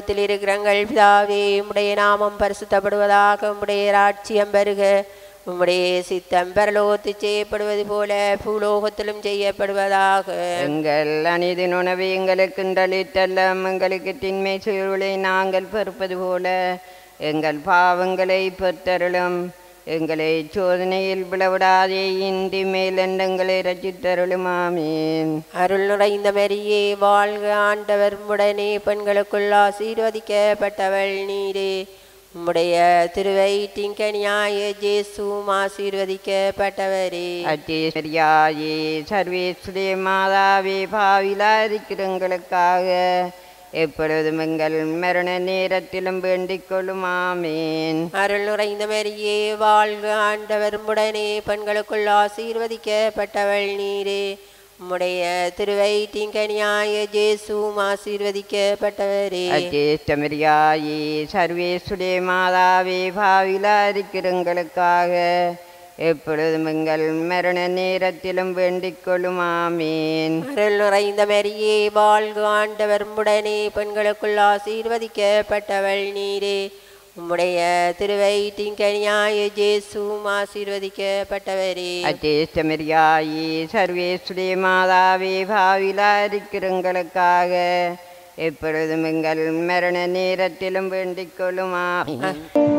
பரலோகத்தில் இருக்கிறங்கள் பிதாவே உம்முடைய நாமம் பரிசுத்தப்படுவதாக உம்முடைய ராட்சியம் பெருக உம்முடைய சித்தம் பரலோகத்தில் செய்யப்படுவது போல பூலோகத்திலும் செய்யப்படுவதாக எங்கள் அநீதின் உணவு எங்களுக்கு இன்றளித்தல்லம் எங்களுக்கு திண்மை சுயர்களை நாங்கள் பெறுப்பது போல எங்கள் பாவங்களை பெற்றருளும் எங்களை சோதனையில் விளவிடாதே இன்றி மேலெண்டங்களை ரச்சித்தருளும் ஆமீன் அருள் நிறைந்த மரியே வாழ்க ஆண்டவர் உடனே பெண்களுக்குள் ஆசீர்வதிக்கப்பட்டவள் நீரே உம்முடைய திருவயிற்றின்கனியாய ஜேசுவும் ஆசீர்வதிக்கப்பட்டவரே அச்சேஸ்வரியாயே சர்வேஸ்வரே மாதாவே பாவிலா இருக்கிறங்களுக்காக எப்பொழுதும் எங்கள் மரண நேரத்திலும் வேண்டிக் கொள்ளும் ஆமீன் அருள் நிறைந்த மரியே வாழ்க ஆண்டவர் உடனே பெண்களுக்குள் ஆசீர்வதிக்கப்பட்டவள் நீரே உம்முடைய திருவயிற்றின்கனியாய ஜேசுவும் ஆசீர்வதிக்கப்பட்டவரே அச்சேஷ்டமரியாயே சர்வேஸ்வரே மாதாவே பாவிலா இருக்கிறங்களுக்காக எப்பொழுதும் எங்கள் மரண நேரத்திலும் வேண்டிக் கொள்ளும் ஆமீன் அருள் நிறைந்த மரியே வாழ்க ஆண்டவர் உடனே பெண்களுக்குள் ஆசீர்வதிக்கப்பட்டவள் நீரே உம்முடைய திருவயிற்றின் கனியாய ஜேசுவும் ஆசீர்வதிக்கப்பட்டவரே அச்சேஷ்டமரியாயே சர்வேஸ்வரே மாதாவே பாவிலா இருக்கிறங்களுக்காக எப்பொழுதும் எங்கள் மரண நேரத்திலும் வேண்டிக் கொள்ளும் ஆமீன்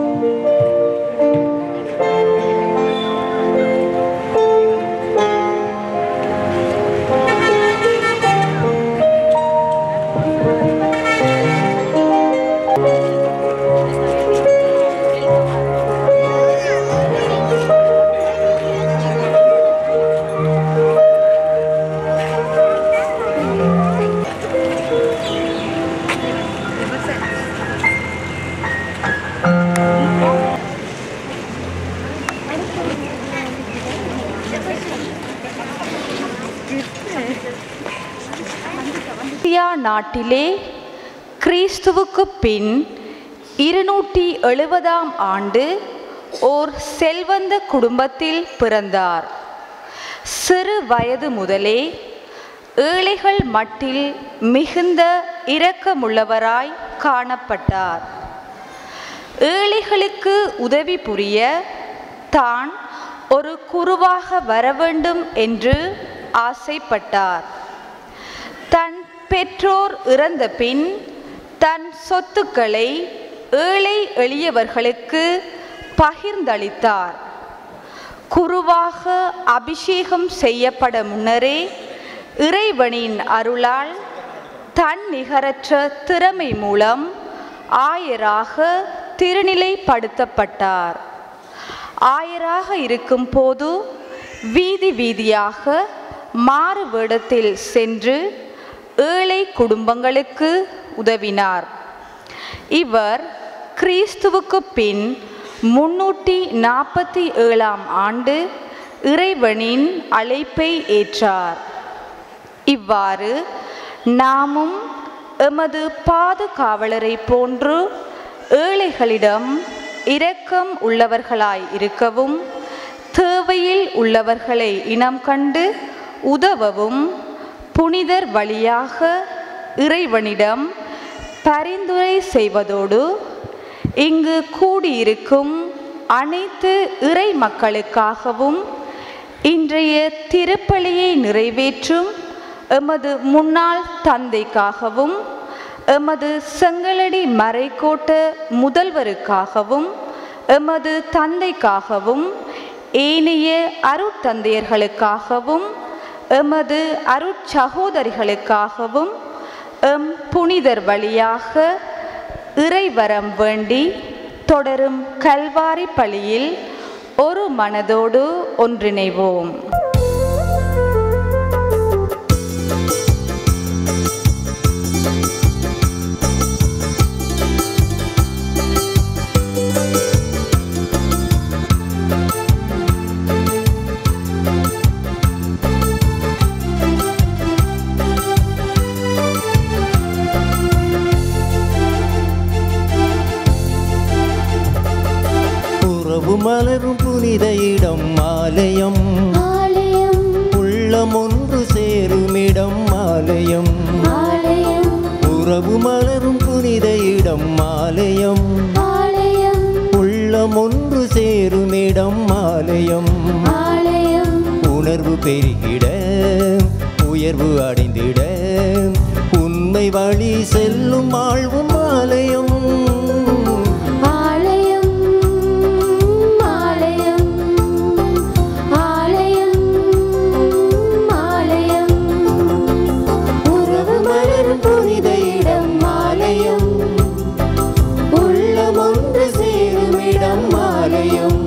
இந்தியா நாட்டிலே கிறிஸ்துவுக்கு பின் இருநூற்றி எழுபதாம் ஆண்டு ஓர் செல்வந்த குடும்பத்தில் பிறந்தார் சிறு வயது முதலே ஏழைகள் மட்டில் மிகுந்த இரக்கமுள்ளவராய் காணப்பட்டார் ஏழைகளுக்கு உதவி புரிய தான் ஒரு குருவாக வர வேண்டும் என்று ஆசைப்பட்டார் தன் பெற்றோர் இறந்த பின் தன் சொத்துக்களை ஏழை எளியவர்களுக்கு பகிர்ந்தளித்தார் குருவாக அபிஷேகம் செய்யப்பட முன்னரே இறைவனின் அருளால் தன் நிகரற்ற திறமை மூலம் ஆயராக திருநிலைப்படுத்தப்பட்டார் ஆயராக இருக்கும் போது வீதி வீதியாக மாறு வேடத்தில் சென்று ஏழை குடும்பங்களுக்கு உதவினார் இவர் கிறிஸ்துவுக்கு பின் முன்னூற்றி நாற்பத்தி ஏழாம் ஆண்டு இறைவனின் அழைப்பை ஏற்றார் இவ்வாறு நாமும் எமது பாதுகாவலரை போன்று ஏழைகளிடம் இரக்கம் உள்ளவர்களாய் இருக்கவும் தேவையில் உள்ளவர்களை இனம் கண்டு உதவவும் புனிதர் வழியாக இறைவனிடம் பரிந்துரை செய்வதோடு இங்கு கூடியிருக்கும் அனைத்து இறை மக்களுக்காகவும் இன்றைய திருப்பலியை நிறைவேற்றும் எமது முன்னாள் தந்தைக்காகவும் எமது செங்கலடி மறைக்கோட்ட முதல்வருக்காகவும் எமது தந்தைக்காகவும் ஏனைய அருட்தந்தையர்களுக்காகவும் எமது அருட்சகோதரிகளுக்காகவும் எம் புனிதர் வழியாக இறைவரம் வேண்டி தொடரும் கல்வாரி பலியில் ஒரு மனதோடு ஒன்றிணைவோம் உறவு மலரும் புனித இடம் ஆலயம் ஆலயம் உள்ளம் ஒன்று சேருமிடம் ஆலயம் ஆலயம் உறவு மலரும் புனித புனித இடம் ஆலயம் ஆலயம் உள்ளம் ஒன்று சேரும் இடம் ஆலயம் ஆலயம் உணர்வு பெருகிட உயர்வு அடைந்திட உண்மை வழி செல்லும் வாழ்வும் ஆலயம் ஆலயம் ஆலயம் ஆலயம் ஆலயம் உறவு மலரும் புனித இடம் ஆலயம் உள்ளம் ஒன்று சேரும் இடம் ஆலயம்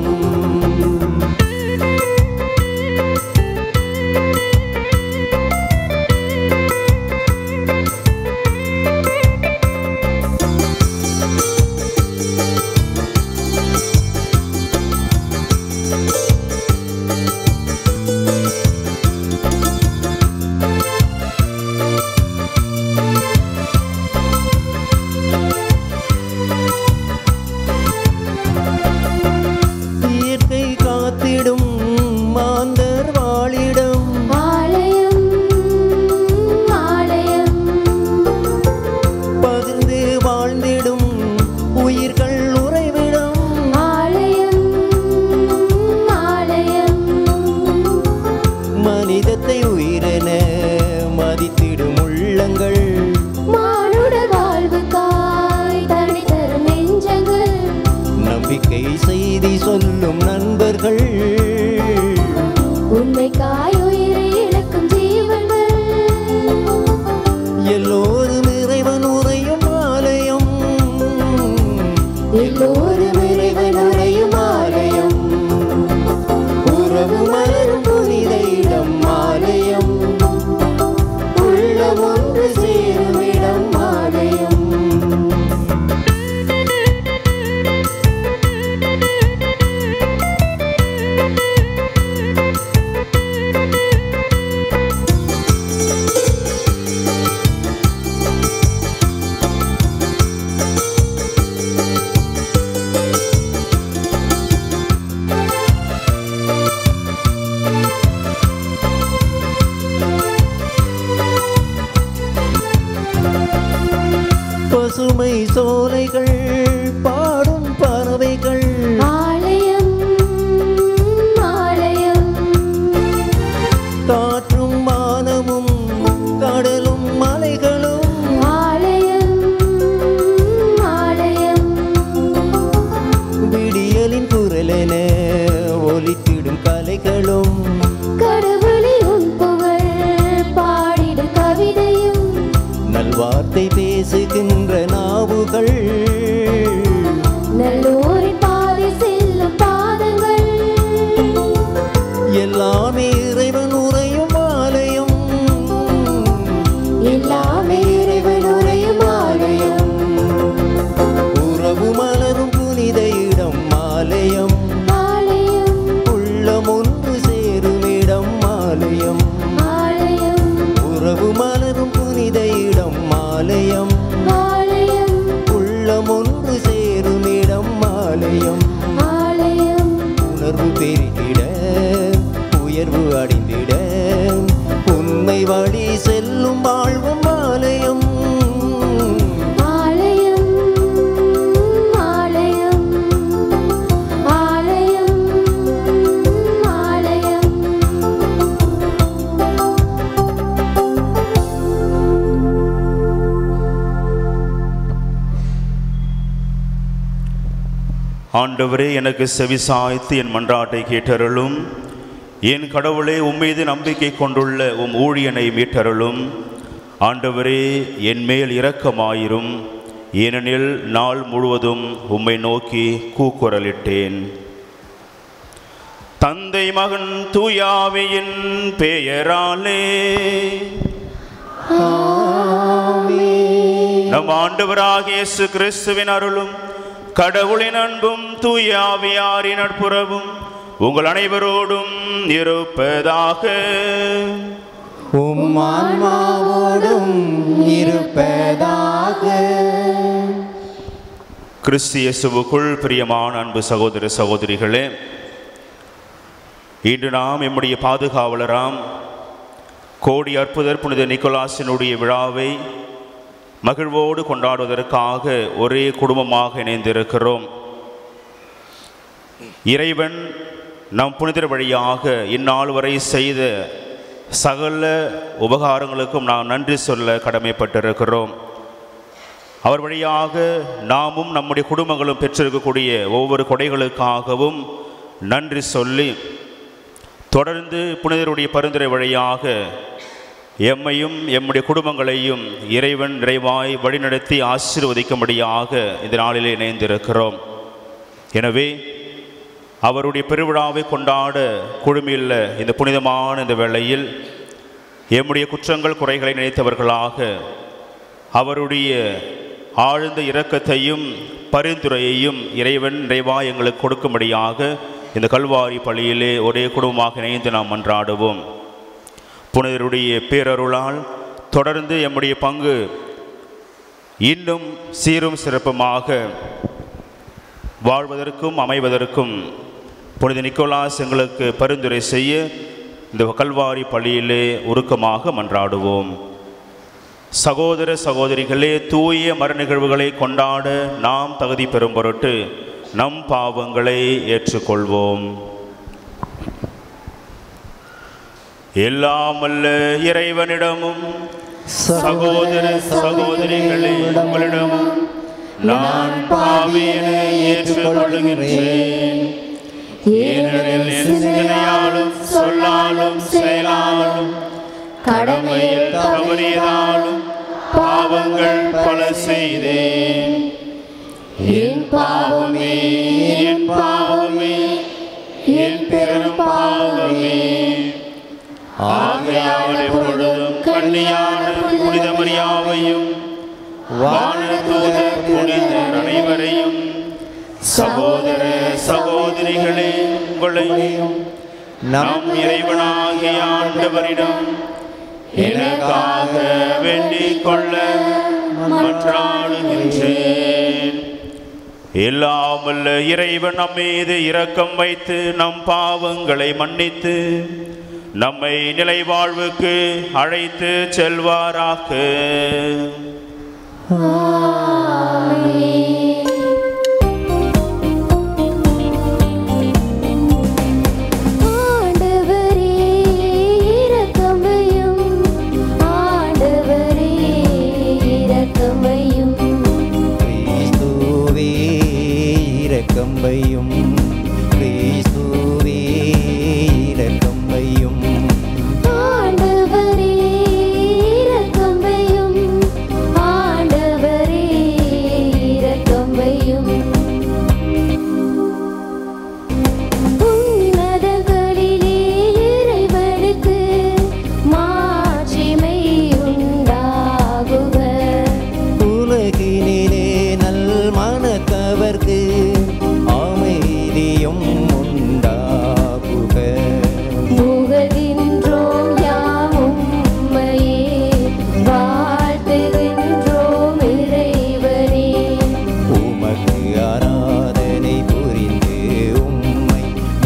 இயற்கை காத்திடும் மாந்தர் வாழிடம் ஆலயம் ஆலயம் பகிர்ந்து வாழ்ந்திடும் உயிர்கள் உறைவிடம் ஆலயம் ஆலயம் மனிதத்தை உயிரென மதித்திடும் உள்ளங்கள் மானுட வாழ்வுக்காய் தனி தரும் நெஞ்சங்கள் நம்பிக்கை செய்தி சொல்லும் நண்பர்கள் உண்மைக்காய் உயிரை இழக்கும் ஜீவன்கள் எல்லோரும் இறைவன் உறையும் ஆலயம் எல்லோரும் இறைவன் உரையும் ஆலயம் உறவு மலரும் புனித இடம் ஆலயம் உள்ளம் ஒன்று சேரும் இடம் ஆலயம் பசுமை சோலைகள் பாடும் பறவைகள் ஆலயம் ஆலயம் காற்றும் மானமும் கடலும் மலைகளும் ஆலயம் ஆலயம் விடியலின் குரலென ஒலித்திடும் கலைகளும் கடவுளே உன் புகழ் பாடிட கவிதையும் நல்வார்த்தை பேசுகின்ற நாவுகள் நல்லோரின் பாதை செல்லும் பாதங்கள் எல்லாமே இறைவன் உறையும் ஆலயம் எல்லாமே இறைவன் உரையும் ஆலயம் உறவு மலரும் புனித இடம் ஆலயம் ஆலயம் உள்ளம் ஒன்று சேரும் இடம் ஆலயம் ஆலயம் உறவு மலரும் புனித இடம் ஆலயம் ஆலயம் உள்ளம் ஒன்று சேரும் இடம் ஆலயம் ஆலயம் உணர்வு பெருகிட உயர்வு அடைந்திட உண்மை வழி செல்லும் வாழ்வும் ஆலயம் ஆலயம் ஆலயம் ஆலயம் ஆலயம் ஆண்டவரே எனக்கு செவிசாய்த்து என் மன்றாட்டை கேட்டருளும் என் கடவுளே உம்மீது நம்பிக்கை கொண்டுள்ள உம் ஊழியனை மீட்டருளும் ஆண்டவரே என் மேல் இரக்கமாயிரும் ஏனெனில் நாள் முழுவதும் உம்மை நோக்கி கூக்குரலிட்டேன் தந்தை மகன் தூயாவியின் பெயராலே நம் ஆண்டவராகிய இயேசு கிறிஸ்துவின் அருளும் கடவுளின் அன்பும் தூயாவியாரின் நட்புறவும் உங்கள் அனைவரோடும் இருப்பதாக உம் ஆன்மாவோடும் இருப்பதாக கிறிஸ்து இயேசுவுக்குள் பிரியமான அன்பு சகோதர சகோதரிகளே இன்று நாம் எம்முடைய பாதுகாவலராம் கோடி அற்புதர் புனித நிக்கோலாசினுடைய விழாவை மகிழ்வோடு கொண்டாடுவதற்காக ஒரே குடும்பமாக இணைந்திருக்கிறோம் இறைவன் நம் புனிதர் வழியாக இந்நாள் வரை செய்த சகல உபகாரங்களுக்கும் நாம் நன்றி சொல்ல கடமைப்பட்டிருக்கிறோம் அவர் வழியாக நாமும் நம்முடைய குடும்பங்களும் பெற்றிருக்கக்கூடிய ஒவ்வொரு கொடைகளுக்காகவும் நன்றி சொல்லி தொடர்ந்து புனிதருடைய பரிந்துரை வழியாக எம்மையும் எம்முடைய குடும்பங்களையும் இறைவன் நிறைவாய் வழிநடத்தி ஆசீர்வதிக்கும்படியாக இந்த நாளிலே இணைந்திருக்கிறோம் எனவே அவருடைய பெருவிழாவை கொண்டாட குழுமியுள்ள இந்த புனிதமான இந்த வேளையில் எம்முடைய குற்றங்கள் குறைகளை நினைத்தவர்களாக அவருடைய ஆழ்ந்த இரக்கத்தையும் பரிந்துரையையும் இறைவன் நிறைவாய் எங்களுக்கு கொடுக்கும்படியாக இந்த கல்வாரி பள்ளியிலே ஒரே குடும்பமாக இணைந்து நாம் மன்றாடுவோம் புனிதருடைய பேரருளால் தொடர்ந்து எம்முடைய பங்கு இன்னும் சீரும் சிறப்புமாக வாழ்வதற்கும் அமைவதற்கும் புனித நிக்கோலாஸ் எங்களுக்கு பரிந்துரை செய்ய இந்த கல்வாரி பள்ளியிலே உருக்கமாக மன்றாடுவோம் சகோதர சகோதரிகளே தூய மர நிகழ்வுகளை கொண்டாட நாம் தகுதி பெறும் பொருட்டு நம் பாவங்களை ஏற்றுக்கொள்வோம் எல்லாமல்ல இறைவனிடமும் சகோதர சகோதரிகளே உங்களிடமும் நான் பாவியனை ஏற்றுக்கொள்கின்றேன் ஏனெனில் என் சிந்தனையாலும் சொல்லாலும் செயலாலும் கடமையில் தவறியதாலும் பாவங்கள் பல செய்தேன் என் பாவமே என் பாவமே என் பெரும் பாவமே ஆகையால் எப்பொழுதும் கண்ணியான புனித மரியாவையும் வானதூத புனிதர் அனைவரையும் சகோதர சகோதரிகளே உங்களையும் நம் இறைவனாகிய ஆண்டவரிடம் எனக்காக வேண்டிக் கொள்ள மன்றாடுகின்றேன் எல்லாமல்ல இறைவன் நம் மீது இரக்கம் வைத்து நம் பாவங்களை மன்னித்து நம்மை நிலை வாழ்வுக்கு அழைத்து செல்வாராக ஆண்டவரே இரக்கமையும் ஆண்டவரே இரக்கமையும் கிறிஸ்துவே இரக்கம்பையும் கிறிஸ்துவே இரக்கம்பையும் ஆண்டவரே இரக்கமையும் ஆண்டவரே இரக்கமையும் உன்னதங்களிலே இறைவனுக்கு மாட்சிமை உண்டாகுக உலகினிலே நல் மனத்தவர்க்கு அமைதியும் உண்டாகுக புகழ்கின்றோம் யாம் உம்மையே வாழ்த்துகின்றோம் இறைவனே உமக்கு ஆராதனை புரிந்து உம்மை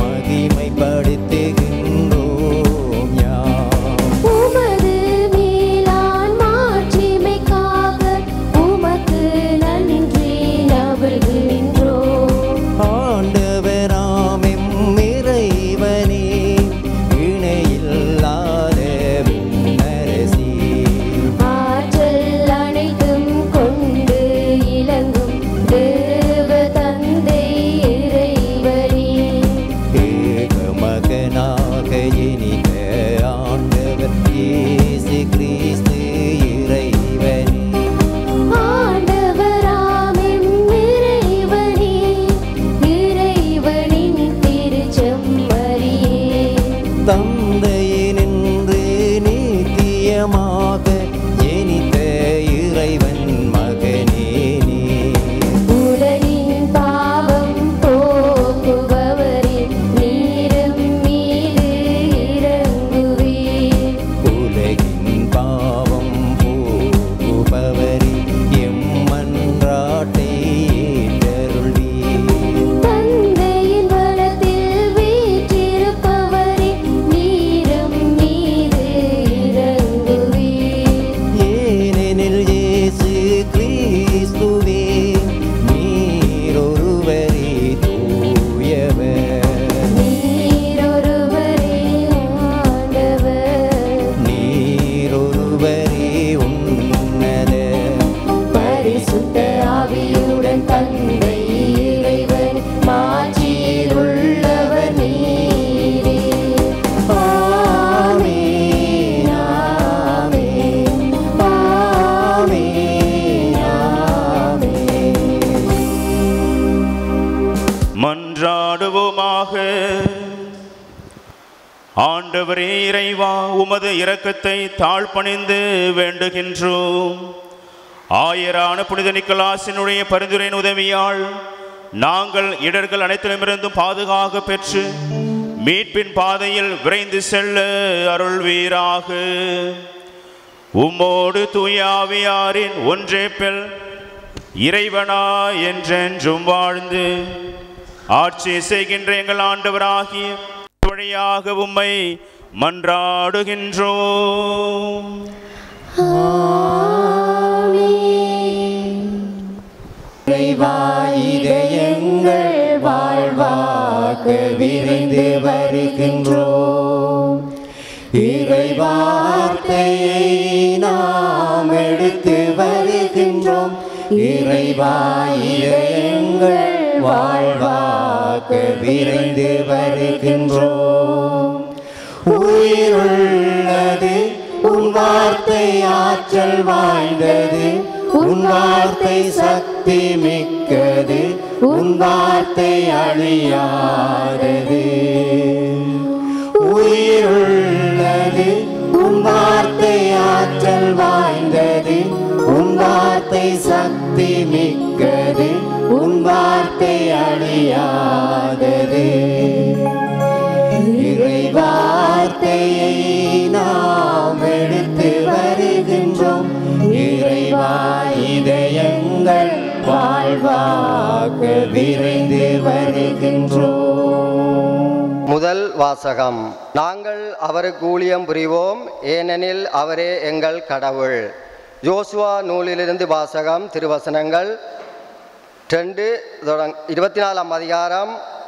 மகிமைப்படுத்துகின்றோம் யாம் உமது மேலான் மாட்சிமைக்காக உமக்கு நன்றி நவழ்கின்றோம் ஆண்டவராமெம் இறைவனே இணையில்லாத விண்ணரசி ஆற்றல் அனைத்தும் கொண்டு இலங்கும் தேவ தந்தை இறைவனே ஏக மகனாக இனித ஆண்டவர் இயேசு கிறிஸ்து இறைவனே ஆண்டவராமெம் இறைவனே இறைவனின் திருச்செம்மறியே தந்தையினின்று நித்தியமாக ஜெனித்த இறைவன் மகனே நீ உலகின் பாவம் போக்குபவரே நீரும் மீது இறங்குவீர் உலகின் பாவம் போகுபவரே எம்மன்றாட்டை ஏற்றருள்வீர் தந்தையின் வலத்தில் வீற்றிருப்பவரே நீர் ஆண்டவரே இறைவா உமது இரக்கத்தை தாழ்பணிந்து வேண்டுகின்றோம் ஆயரான புனித நிக்கலாசினுடைய பரிந்துரையின் உதவியால் நாங்கள் இடர்கள் அனைத்திலுமிருந்தும் பாதுகாக்க பெற்று மீட்பின் பாதையில் விரைந்து செல்ல அருள்வீராக உம்மோடு தூயாவியாரின் ஒன்றே பெல் இறைவனா என்றென்றும் வாழ்ந்து ஆட்சி செய்கின்ற எங்கள் ஆண்டவராகிய வழியாக உம்மை மன்றாடுகின்றோம் இதயங்கள் வாழ்வாக விரைந்து வருகின்றோம் இறைவார்த்தையை நாம் எடுத்து வருகின்றோம் இறைவா இதயங்கள் வாழ்வாக விரைந்து வருகின்றோம் உயிருள்ளது உன் வார்த்தை ஆற்றல் வாய்ந்தது உன் வார்த்தை சக்தி மிக்கது உன் வார்த்தை அழியாதது உயிருள்ளது உன் வார்த்தை ஆற்றல் வாய்ந்தது உன் வார்த்தை சக்தி மிக்கது உன் வார்த்தை அழியாதது இறை வார்த்தையை நாம் எடுத்து வருகின்றோம் இறைவா இதயங்கள் வாழ்வாக விரைந்து வருகின்றோம் முதல் வாசகம் நாங்கள் அவருக்கு ஊழியம் புரிவோம் ஏனெனில் அவரே எங்கள் கடவுள் யோசுவா நூலிலிருந்து வாசகம் திருவசனங்கள் ரெண்டு தொடங் இருபத்தி நாலாம் அதிகாரம்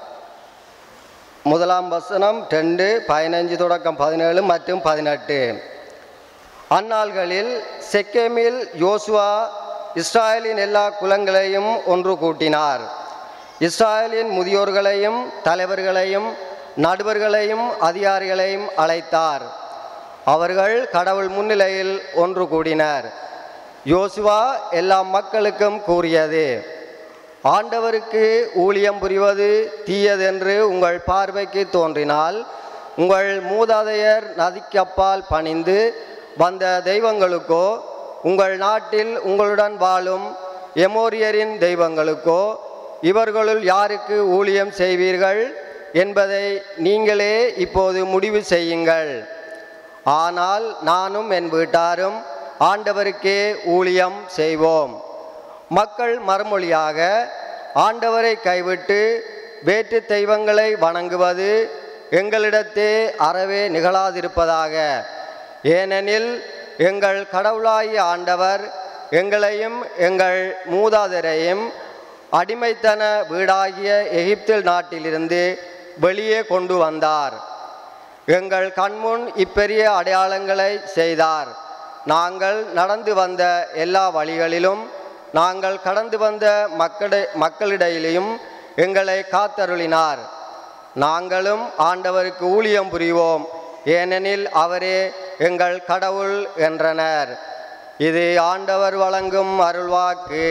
முதலாம் வசனம் ரெண்டு பதினஞ்சு தொடக்கம் பதினேழு மற்றும் பதினெட்டு அந்நாள்களில் செக்கேமில் யோசுவா இஸ்ராயலின் எல்லா குலங்களையும் ஒன்று கூட்டினார் இஸ்ராயலின் முதியோர்களையும் தலைவர்களையும் நடுவர்களையும் அதிகாரிகளையும் அழைத்தார் அவர்கள் கடவுள் முன்னிலையில் ஒன்று கூடினர் யோசுவா எல்லா மக்களுக்கும் கூறியது ஆண்டவருக்கு ஊழியம் புரிவது தீயதென்று உங்கள் பார்வைக்கு தோன்றினால் உங்கள் மூதாதையர் நதிக்கப்பால் பணிந்து வந்த தெய்வங்களுக்கோ உங்கள் நாட்டில் உங்களுடன் வாழும் எமோரியரின் தெய்வங்களுக்கோ இவர்களுள் யாருக்கு ஊழியம் செய்வீர்கள் என்பதை நீங்களே இப்போது முடிவு செய்யுங்கள் ஆனால் நானும் என் வீட்டாரும் ஆண்டவருக்கே ஊழியம் செய்வோம் மக்கள் மறுமொழியாக ஆண்டவரை கைவிட்டு வேற்று தெய்வங்களை வணங்குவது எங்களிடத்தே அறவே நிகழாதிருப்பதாக ஏனெனில் எங்கள் கடவுளாகிய ஆண்டவர் எங்களையும் எங்கள் மூதாதையரையும் அடிமைத்தன வீடாகிய எகிப்தில் நாட்டிலிருந்து வெளியே கொண்டு வந்தார் எங்கள் கண்முன் இப்பெரிய அடையாளங்களை செய்தார் நாங்கள் நடந்து வந்த எல்லா வழிகளிலும் நாங்கள் கடந்து வந்த மக்கள மக்களிடையிலும் எங்களை காத்தருளினார் நாங்களும் ஆண்டவருக்கு ஊழியம் புரிவோம் ஏனெனில் அவரே எங்கள் கடவுள் என்றனர் இது ஆண்டவர் வழங்கும் அருள்வாக்கு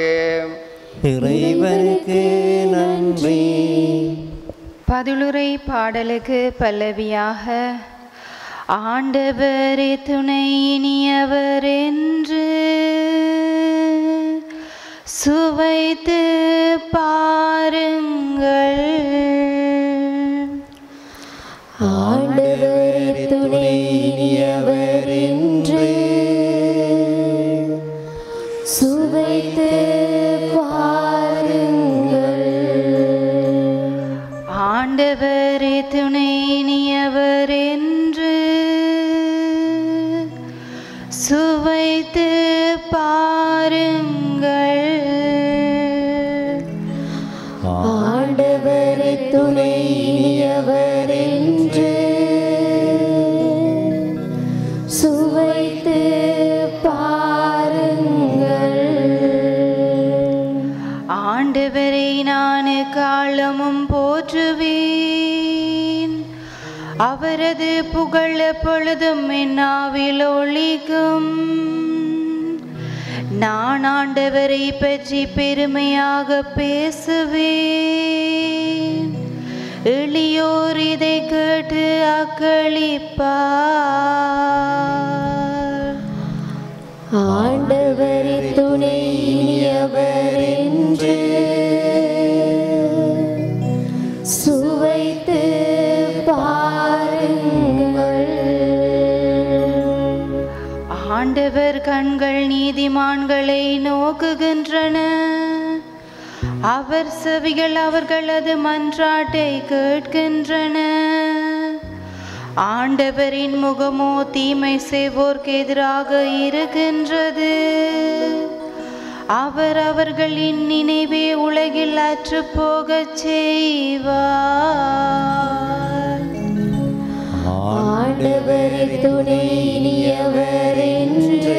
இறைவனுக்கு நன்றி பதிலுரை பாடலுக்கு பல்லவியாக ஆண்டவரே துணை இனியவர் என்று சுவைத்து பாருங்கள் ஆண்டவர் துணை இனியவர் என்று சுவைத்து பாருங்கள் ஆண்டவரே துணை இனியவர் என்று சுவைத்து பாருங்கள் ஆண்டவர் துணை இனியவர் என்று சுவைத்து பாருங்கள் ஆண்டவரை நான் காலமும் போற்றுவேன் அவரது புகழ் எப்பொழுதும் என்னாவில் ஒழிக்கும் நான் ஆண்டவரை பற்றி பெருமையாக பேசுவேன் எளியோர் இதை கேட்டு வாக்களிப்பார் ஆண்டவரே துணை இனியவர் என்று சுவைத்து பாருங்கள் ஆண்டவர் கண்கள் நீதிமான்களை நோக்குகின்றன அவர் செவிகள் அவர்களது மன்றாட்டை கேட்கின்றன ஆண்டவரின் முகமோ தீமை செய்வோர்க்கு எதிராக இருக்கின்றது அவர் அவர்களின் நினைவே உலகில் அற்றுப்போகச் செய்வார் ஆண்டவரே துணை இனியவர் என்று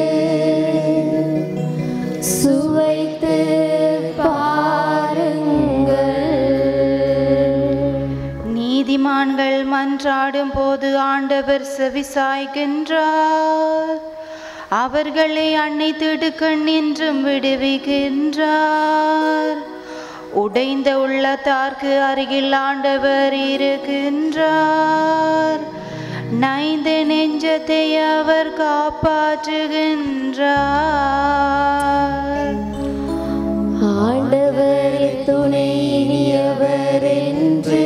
சுவைத்து பாருங்கள் நீதிமான்கள் மன்றாடும் போது ஆண்டவர் செவிசாய்க்கின்றார் அவர்களை அன்னை திடுக்கண் என்றும் விடுவிக்கின்றார் உடைந்த உள்ளத்தார்க்கு அருகில் ஆண்டவர் இருக்கின்றார் நைந்த நெஞ்சத்தை அவர் காப்பாற்றுகின்றார் ஆண்டவரே துணை இனியவர் என்று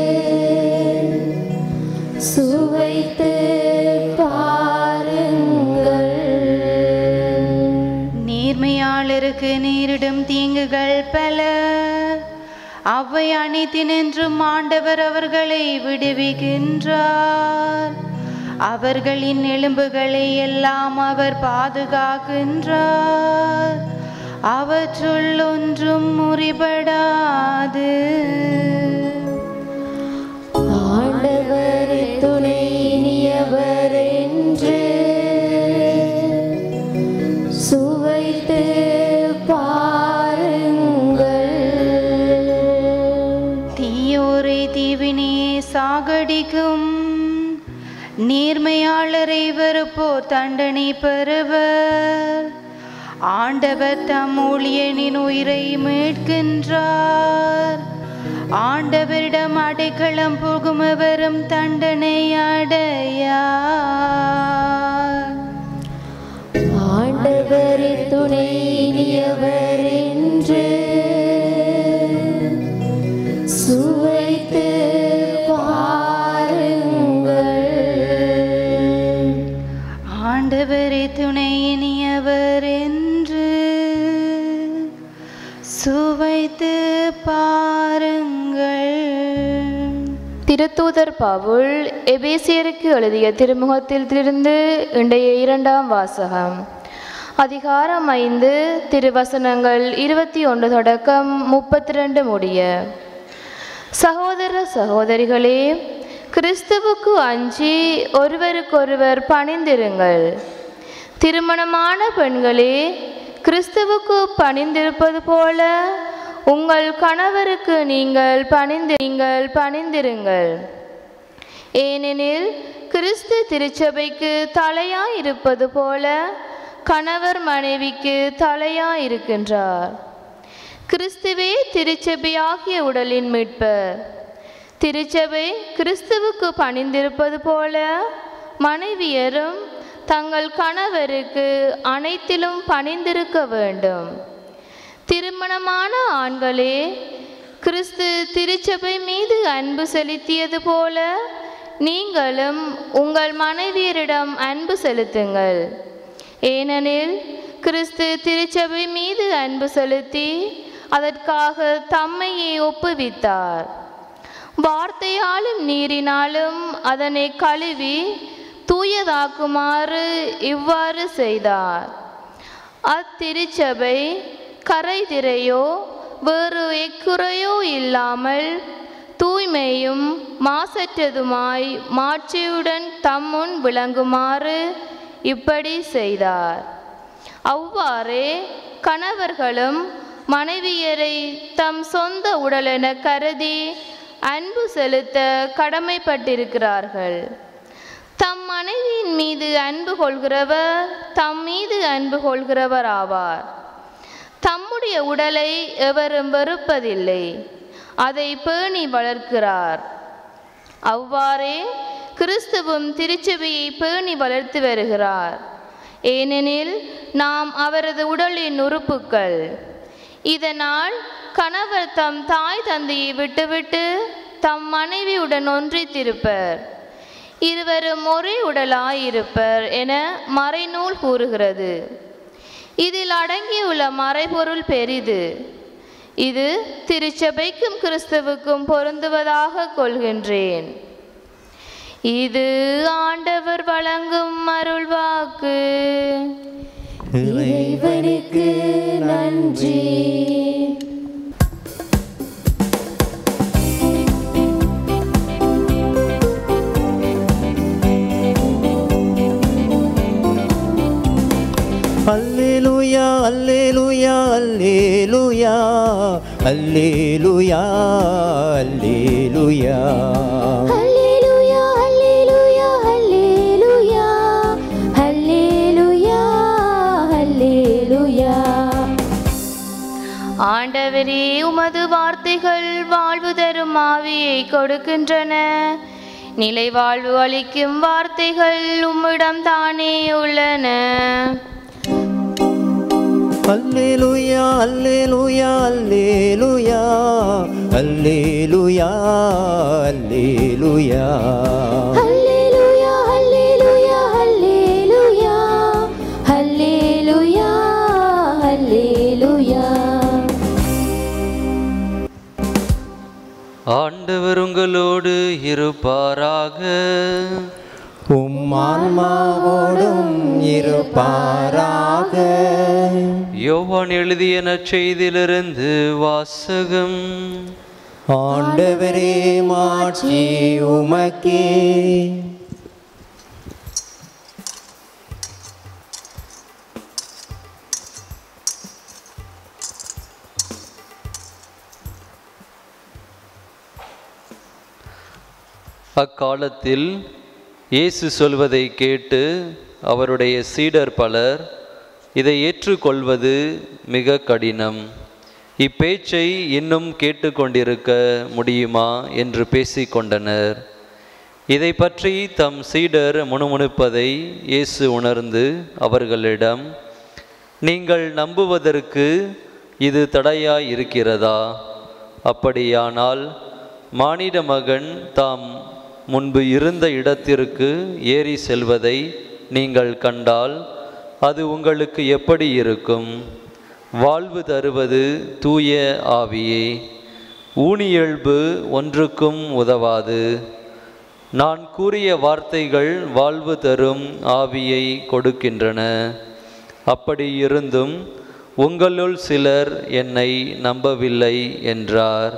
சுவைத்து பாருங்கள் நேர்மையாளருக்கு நேரிடும் தீங்குகள் பல அவை அனைத்தினின்றும் ஆண்டவர் அவர்களை விடுவிக்கின்றார் அவர்களின் எலும்புகளை எல்லாம் அவர் பாதுகாக்கின்றார் அவற்றுள் ஒன்றும் முறிபடாது ஆண்டவரே துணை இனியவர் என்று சுவைத்து பாருங்கள் தீயோரை தீவினையே சாகடிக்கும் நேர்மையாளரை வெறுப்போர் தண்டனை பெறுவர் ஆண்டவர் தம் ஊழியனின் உயிரை மீட்கின்றார் ஆண்டவரிடம் அடைக்கலம் புகுமவரும் தண்டனை அடையார் ஆண்டவரே துணை இனியவர் என்று சுவைத்து பாருங்கள் ஆண்டவரே துணை இனியவர் என்று சுவைத்து பாருங்கள் திருத்தூதர் பவுல் எபேசியருக்கு எழுதிய திருமுகத்திலிருந்து இன்றைய இரண்டாம் வாசகம் அதிகாரம் ஐந்து திருவசனங்கள் இருபத்தி ஒன்று தொடக்கம் முப்பத்தி ரெண்டு முடிய சகோதர சகோதரிகளே கிறிஸ்துவுக்கு அஞ்சி ஒருவருக்கொருவர் பணிந்திருங்கள் திருமணமான பெண்களே கிறிஸ்துவுக்கு பணிந்திருப்பது போல உங்கள் கணவருக்கு நீங்கள் பணிந்து நீங்கள் பணிந்திருங்கள் ஏனெனில் கிறிஸ்து திருச்சபைக்கு தலையாயிருப்பது போல கணவர் மனைவிக்கு தலையாயிருக்கின்றார் கிறிஸ்துவே திருச்சபையாகிய உடலின் மீட்பர் திருச்சபை கிறிஸ்துவுக்கு பணிந்திருப்பது போல மனைவியரும் தங்கள் கணவருக்கு அனைத்திலும் பணிந்திருக்க வேண்டும் திருமணமான ஆண்களே கிறிஸ்து திருச்சபை மீது அன்பு செலுத்தியது போல நீங்களும் உங்கள் மனைவியரிடம் அன்பு செலுத்துங்கள் ஏனெனில் கிறிஸ்து திருச்சபை மீது அன்பு செலுத்தி அதற்காக தம்மையே ஒப்புவித்தார் வார்த்தையாலும் நீரினாலும் அதனை கழுவி தூயதாக்குமாறு இவ்வாறு செய்தார் அத்திருச்சபை கரைதிரையோ வேறு எக்குறையோ இல்லாமல் தூய்மையும் மாசற்றதுமாய் மாட்சியுடன் தம்முன் விளங்குமாறு இப்படி செய்தார் அவ்வாறே கணவர்களும் மனைவியரை தம் சொந்த உடலென கருதி அன்பு செலுத்த கடமைப்பட்டிருக்கிறார்கள் தம் மனைவியின் மீது அன்பு கொள்கிறவர் தம் மீது அன்பு கொள்கிறவர் ஆவார் தம்முடைய உடலை எவரும் வெறுப்பதில்லை அதை பேணி வளர்க்கிறார் அவ்வாறே கிறிஸ்துவும் திருச்சபையை பேணி வளர்த்து வருகிறார் ஏனெனில் நாம் அவரது உடலின் உறுப்புக்கள் இதனால் கணவர் தம் தாய் தந்தையை விட்டுவிட்டு தம் மனைவியுடன் ஒன்றித்திருப்பர் இருவரும் ஒரே உடலாயிருப்பர் என மறைநூல் கூறுகிறது இதில் அடங்கியுள்ள மறைபொருள் பெரிது இது திருச்சபைக்கும் கிறிஸ்துவுக்கும் பொருந்துவதாக கொள்கின்றேன் இது ஆண்டவர் வழங்கும் அருள்வாக்கு இறைவனுக்கு நன்றி அல்லேலூயா அல்லேலூயா அல்லேலூயா அல்லேலூயா அல்லேலூயா ஹல்லேலூயா ஹல்லேலூயா ஹல்லேலூயா ஹல்லேலூயா ஹல்லேலூயா ஆண்டவரே உமது வார்த்தைகள் வாழ்வு தரும் ஆவியை கொடுக்கின்றன நிலை வாழ்வு அளிக்கும் வார்த்தைகள் உம்மிடம் தானே உள்ளன அல்லேலூயா அல்லேலூயா அல்லேலூயா அல்லேலூயா அல்லேலூயா ஹல்லேலூயா ஹல்லேலூயா ஹல்லேலூயா ஹல்லேலூயா ஹல்லேலூயா ஆண்டவர் உங்களோடு இருப்பாராக உம் ஆன்மாவோடும் இருப்பாராக யோவான் எழுதிய நற்செய்தியிலிருந்து வாசகம் ஆண்டவரே மாட்சி உமக்கே அக்காலத்தில் இயேசு சொல்வதை கேட்டு அவருடைய சீடர் பலர் இதை ஏற்றுக்கொள்வது மிக கடினம் இப்பேச்சை இன்னும் கேட்டுக்கொண்டிருக்க முடியுமா என்று பேசிக்கொண்டனர் இதை பற்றி தம் சீடர் முணுமுணுப்பதை இயேசு உணர்ந்து அவர்களிடம் நீங்கள் நம்புவதற்கு இது தடையாய் இருக்கிறதா அப்படியானால் மானிட மகன் தாம் முன்பு இருந்த இடத்திற்கு ஏறி செல்வதை நீங்கள் கண்டால் அது உங்களுக்கு எப்படி இருக்கும் வாழ்வு தருவது தூய ஆவியே ஊனியல்பு ஒன்றுக்கும் உதவாது நான் கூறிய வார்த்தைகள் வாழ்வு தரும் ஆவியை கொடுக்கின்றன அப்படி இருந்தும் உங்களுள் சிலர் என்னை நம்பவில்லை என்றார்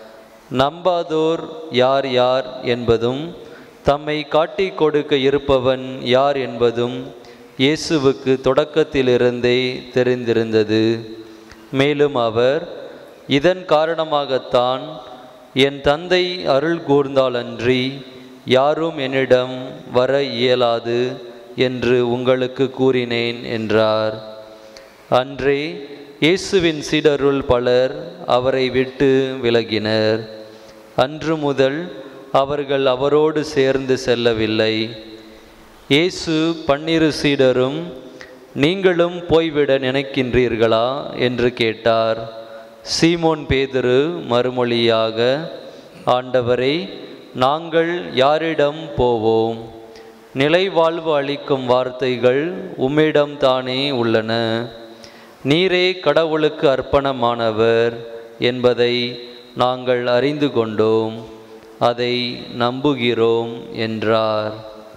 நம்பாதோர் யார் யார் என்பதும் தம்மை காட்டிக் கொடுக்க இருப்பவன் யார் என்பதும் இயேசுவுக்கு தொடக்கத்திலிருந்தே தெரிந்திருந்தது மேலும் அவர் இதன் காரணமாகத்தான் என் தந்தை அருள் கூர்ந்தாலன்றி யாரும் என்னிடம் வர இயலாது என்று உங்களுக்கு கூறினேன் என்றார் அன்றே இயேசுவின் சீடருள் பலர் அவரை விட்டு விலகினர் அன்று முதல் அவர்கள் அவரோடு சேர்ந்து செல்லவில்லை இயேசு பன்னிரு சீடரும் நீங்களும் போய்விட நினைக்கின்றீர்களா என்று கேட்டார் சீமோன் பேதுரு மறுமொழியாக ஆண்டவரை நாங்கள் யாரிடம் போவோம் நிலை வாழ்வு அளிக்கும் வார்த்தைகள் உம்மிடம் தானே உள்ளன நீரே கடவுளுக்கு அர்ப்பணமானவர் என்பதை நாங்கள் அறிந்து கொண்டோம் அதை நம்புகிறோம் என்றார்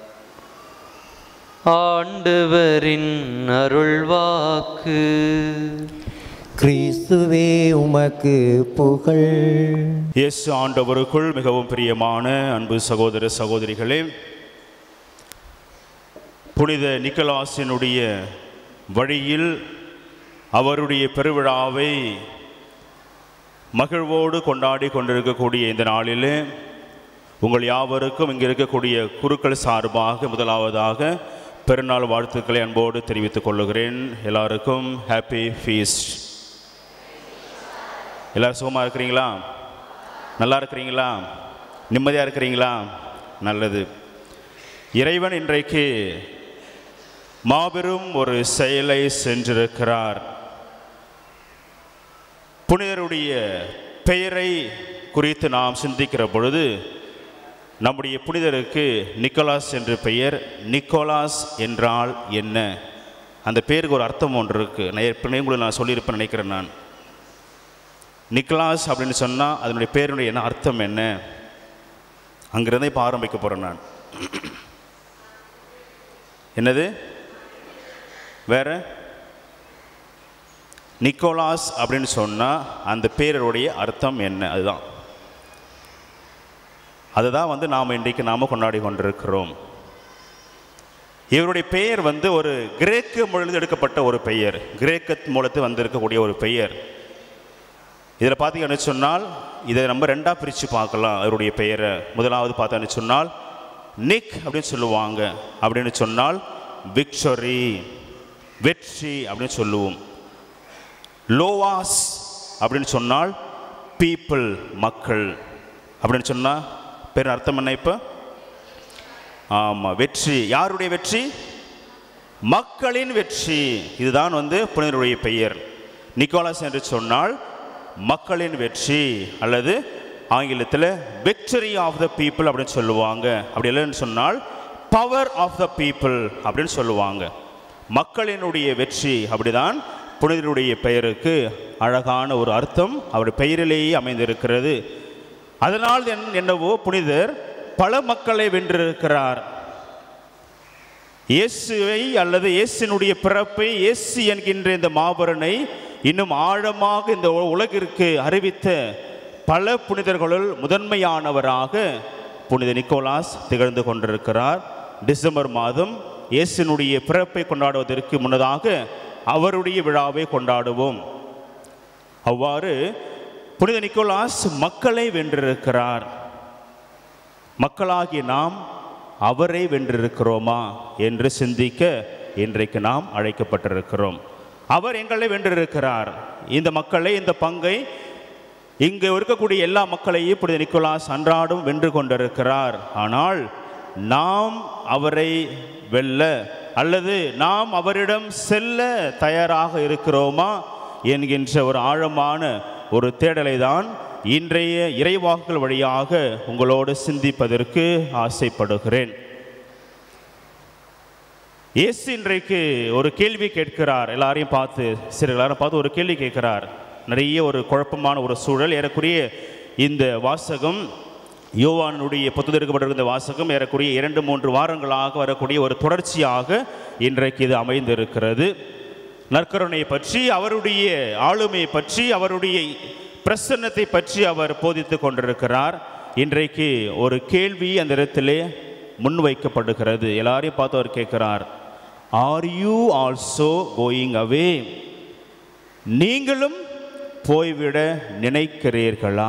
ஆண்டவரின் அருள்வாக்கு கிறிஸ்துவே உமக்கு புகழ் இயேசு ஆண்டவருக்குள் மிகவும் பிரியமான அன்பு சகோதர சகோதரிகளே புனித நிக்கலாசினுடைய வழியில் அவருடைய பெருவிழாவை மகிழ்வோடு கொண்டாடி கொண்டிருக்கக்கூடிய இந்த நாளிலே உங்கள் யாவருக்கும் இங்கே இருக்கக்கூடிய குருக்கள் சார்பாக முதலாவதாக பெருநாள் வாழ்த்துக்களை அன்போடு தெரிவித்துக் கொள்ளுகிறேன் எல்லாருக்கும் ஹாப்பி ஃபீஸ்ட் எல்லாரும் சுகமாக இருக்கிறீங்களா நல்லா இருக்கிறீங்களா நிம்மதியாக இருக்கிறீங்களா நல்லது இறைவன் இன்றைக்கு மாபெரும் ஒரு செயலை சென்றிருக்கிறார் புனிதருடைய பெயரை குறித்து நாம் சிந்திக்கிற பொழுது நம்முடைய புனிதருக்கு நிக்கோலாஸ் என்று பெயர் நிக்கோலாஸ் என்றால் என்ன அந்த பேருக்கு ஒரு அர்த்தம் ஒன்று இருக்குது நான் ஏற்கனவே உங்களுக்கு நான் சொல்லியிருப்பேன் நினைக்கிறேன் நான் நிக்கலாஸ் அப்படின்னு சொன்னால் அதனுடைய பேருடைய என்ன அர்த்தம் என்ன அங்கிருந்தே இப்போ ஆரம்பிக்க போகிறேன் நான் என்னது வேற நிக்கோலாஸ் அப்படின்னு சொன்னால் அந்த பேருடைய அர்த்தம் என்ன அதுதான் அதுதான் வந்து நாம் இன்றைக்கு நாம் கொண்டாடி கொண்டிருக்கிறோம் இவருடைய பெயர் வந்து ஒரு கிரேக்க மொழியிலிருந்து எடுக்கப்பட்ட ஒரு பெயர் கிரேக்க மூலத்தில் வந்திருக்கக்கூடிய ஒரு பெயர் இதில் பார்த்தீங்கன்னு சொன்னால் இதை நம்ம ரெண்டாக பிரித்து பார்க்கலாம் அவருடைய பெயரை முதலாவது பார்த்தோன்னு சொன்னால் நிக் அப்படின்னு சொல்லுவாங்க அப்படின்னு சொன்னால் விக்டரி வெற்றி அப்படின்னு சொல்லுவோம் லோவாஸ் அப்படின்னு சொன்னால் பீப்புள் மக்கள் அப்படின்னு சொன்னால் பேர் அர்த்தம் என்ன இப்போ ஆமாம் வெற்றி யாருடைய வெற்றி மக்களின் வெற்றி இதுதான் வந்து புனிதருடைய பெயர் நிக்கோலாஸ் என்று சொன்னால் மக்களின் வெற்றி அல்லது ஆங்கிலத்தில் விக்டரி ஆஃப் த பீப்புள் அப்படின்னு சொல்லுவாங்க அப்படி இல்லைன்னு சொன்னால் பவர் ஆஃப் த பீப்புள் அப்படின்னு சொல்லுவாங்க மக்களினுடைய வெற்றி அப்படிதான் புனிதருடைய பெயருக்கு அழகான ஒரு அர்த்தம் அவருடைய பெயரிலேயே அமைந்திருக்கிறது அதனால் என்- என்னவோ புனிதர் பல மக்களை வென்றிருக்கிறார் இயேசுவை அல்லது இயேசுனுடைய பிறப்பை இயேசு என்கின்ற இந்த மாபரனை இன்னும் ஆழமாக இந்த உ- உலகிற்கு அறிவித்த பல புனிதர்களுள் முதன்மையானவராக புனித நிக்கோலாஸ் திகழ்ந்து கொண்டிருக்கிறார் டிசம்பர் மாதம் இயேசுனுடைய பிறப்பை கொண்டாடுவதற்கு முன்னதாக அவருடைய விழாவை கொண்டாடுவோம் அவ்வாறு புனித நிக்கோலாஸ் மக்களை வென்றிருக்கிறார் மக்களாகிய நாம் அவரை வென்றிருக்கிறோமா என்று சிந்திக்க இன்றைக்கு நாம் அழைக்கப்பட்டிருக்கிறோம் அவர் எங்களை வென்றிருக்கிறார் இந்த மக்களை இந்த பங்கை இங்கு இருக்கக்கூடிய எல்லா மக்களையும் புனித நிக்கோலாஸ் அன்றாடும் வென்று கொண்டிருக்கிறார் ஆனால் நாம் அவரை வெல்ல அல்லது நாம் அவரிடம் செல்ல தயாராக இருக்கிறோமா என்கின்ற ஒரு ஆழமான ஒரு தேடலை தான் இன்றைய இறைவாக்குகள் வழியாக உங்களோடு சிந்திப்பதற்கு ஆசைப்படுகிறேன் இயேசு இன்றைக்கு ஒரு கேள்வி கேட்கிறார் எல்லாரையும் பார்த்து சரி எல்லாரும் பார்த்து ஒரு கேள்வி கேட்கிறார் நிறைய ஒரு குழப்பமான ஒரு சூழல் ஏறக்குறைய இந்த வாசகம் யோவானுடைய புத்தகப்பட்டிருந்த வாசகம் ஏறக்குறைய இரண்டு மூன்று வாரங்களாக வரக்கூடிய ஒரு தொடர்ச்சியாக இன்றைக்கு இது அமைந்திருக்கிறது நற்கருணை பற்றி அவருடைய ஆளுமையை பற்றி அவருடைய பிரசன்னத்தை பற்றி அவர் போதித்து கொண்டிருக்கிறார் இன்றைக்கு ஒரு கேள்வி அந்த இடத்திலே முன்வைக்கப்படுகிறது எல்லாரையும் பார்த்து அவர் கேட்கிறார் are you also going away நீங்களும் போய்விட நினைக்கிறீர்களா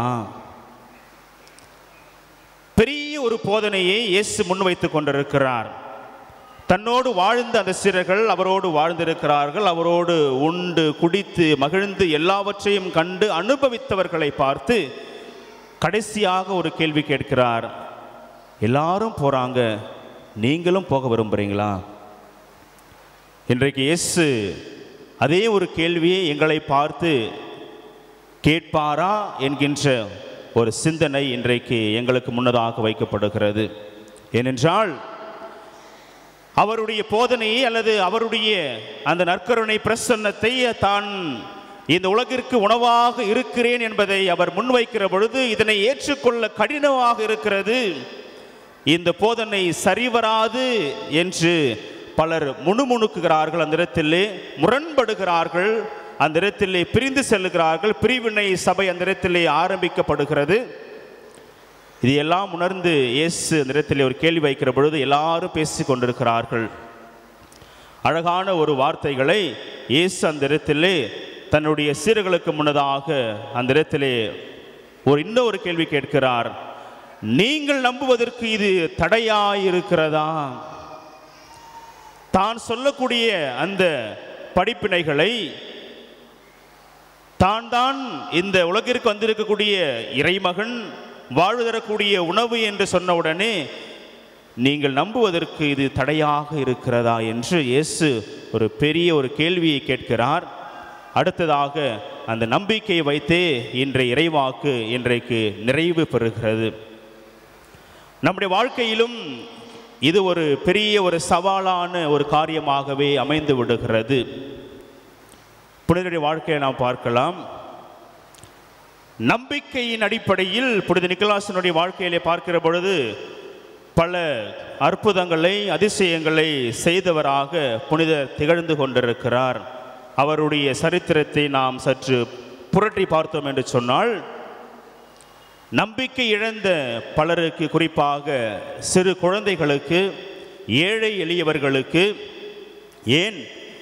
பெரிய ஒரு போதனையை இயேசு முன்வைத்து கொண்டிருக்கிறார் தன்னோடு வாழ்ந்த அந்த சிறர்கள் அவரோடு வாழ்ந்திருக்கிறார்கள் அவரோடு உண்டு குடித்து மகிழ்ந்து எல்லாவற்றையும் கண்டு அனுபவித்தவர்களை பார்த்து கடைசியாக ஒரு கேள்வி கேட்கிறார் எல்லாரும் போறாங்க நீங்களும் போக விரும்புறீங்களா இன்றைக்கு இயேசு அதே ஒரு கேள்வியை எங்களை பார்த்து கேட்பாரா என்கின்ற ஒரு சிந்தனை இன்றைக்கு எங்களுக்கு முன்னதாக வைக்கப்படுகிறது ஏனென்றால் அவருடைய போதனையை அல்லது அவருடைய அந்த நற்கருணை பிரசன்னத்தை தான் இந்த உலகிற்கு உணவாக இருக்கிறேன் என்பதை அவர் முன்வைக்கிற பொழுது இதனை ஏற்றுக்கொள்ள கடினமாக இருக்கிறது இந்த போதனை சரிவராது என்று பலர் முணுமுணுக்குகிறார்கள் அந்த இடத்திலே முரண்படுகிறார்கள் அந்த இடத்திலே பிரிந்து செல்லுகிறார்கள் பிரிவினை சபை அந்த இடத்திலே ஆரம்பிக்கப்படுகிறது இது எல்லாம் உணர்ந்து இயேசு அந்த இடத்திலே ஒரு கேள்வி வைக்கிற பொழுது எல்லாரும் பேசிக் கொண்டிருக்கிறார்கள் அழகான ஒரு வார்த்தைகளை இயேசு அந்த இடத்திலே தன்னுடைய சீர்களுக்கு முன்னதாக அந்த இடத்திலே ஒரு இன்னொரு கேள்வி கேட்கிறார் நீங்கள் நம்புவதற்கு இது தடையாயிருக்கிறதா தான் சொல்லக்கூடிய அந்த படிப்பினைகளை தான் தான் இந்த உலகிற்கு வந்திருக்கக்கூடிய இறைமகன் வாழ்வு தரக்கூடிய உணவு என்று சொன்ன உடனே நீங்கள் நம்புவதற்கு இது தடையாக இருக்கிறதா என்று இயேசு ஒரு பெரிய ஒரு கேள்வியை கேட்கிறார் அடுத்ததாக அந்த நம்பிக்கையை வைத்தே இன்றைய இறைவாக்கு இன்றைக்கு நிறைவு பெறுகிறது நம்முடைய வாழ்க்கையிலும் இது ஒரு பெரிய ஒரு சவாலான ஒரு காரியமாகவே அமைந்து விடுகிறது புனிதனுடைய வாழ்க்கையை நாம் பார்க்கலாம் நம்பிக்கையின் அடிப்படையில் புனித நிக்கலாசனுடைய வாழ்க்கையிலே பார்க்கிற பொழுது பல அற்புதங்களை அதிசயங்களை செய்தவராக புனிதர் திகழ்ந்து கொண்டிருக்கிறார் அவருடைய சரித்திரத்தை நாம் சற்று புரட்டி பார்த்தோம் என்று சொன்னால் நம்பிக்கை இழந்த பலருக்கு குறிப்பாக சிறு குழந்தைகளுக்கு ஏழை எளியவர்களுக்கு ஏன்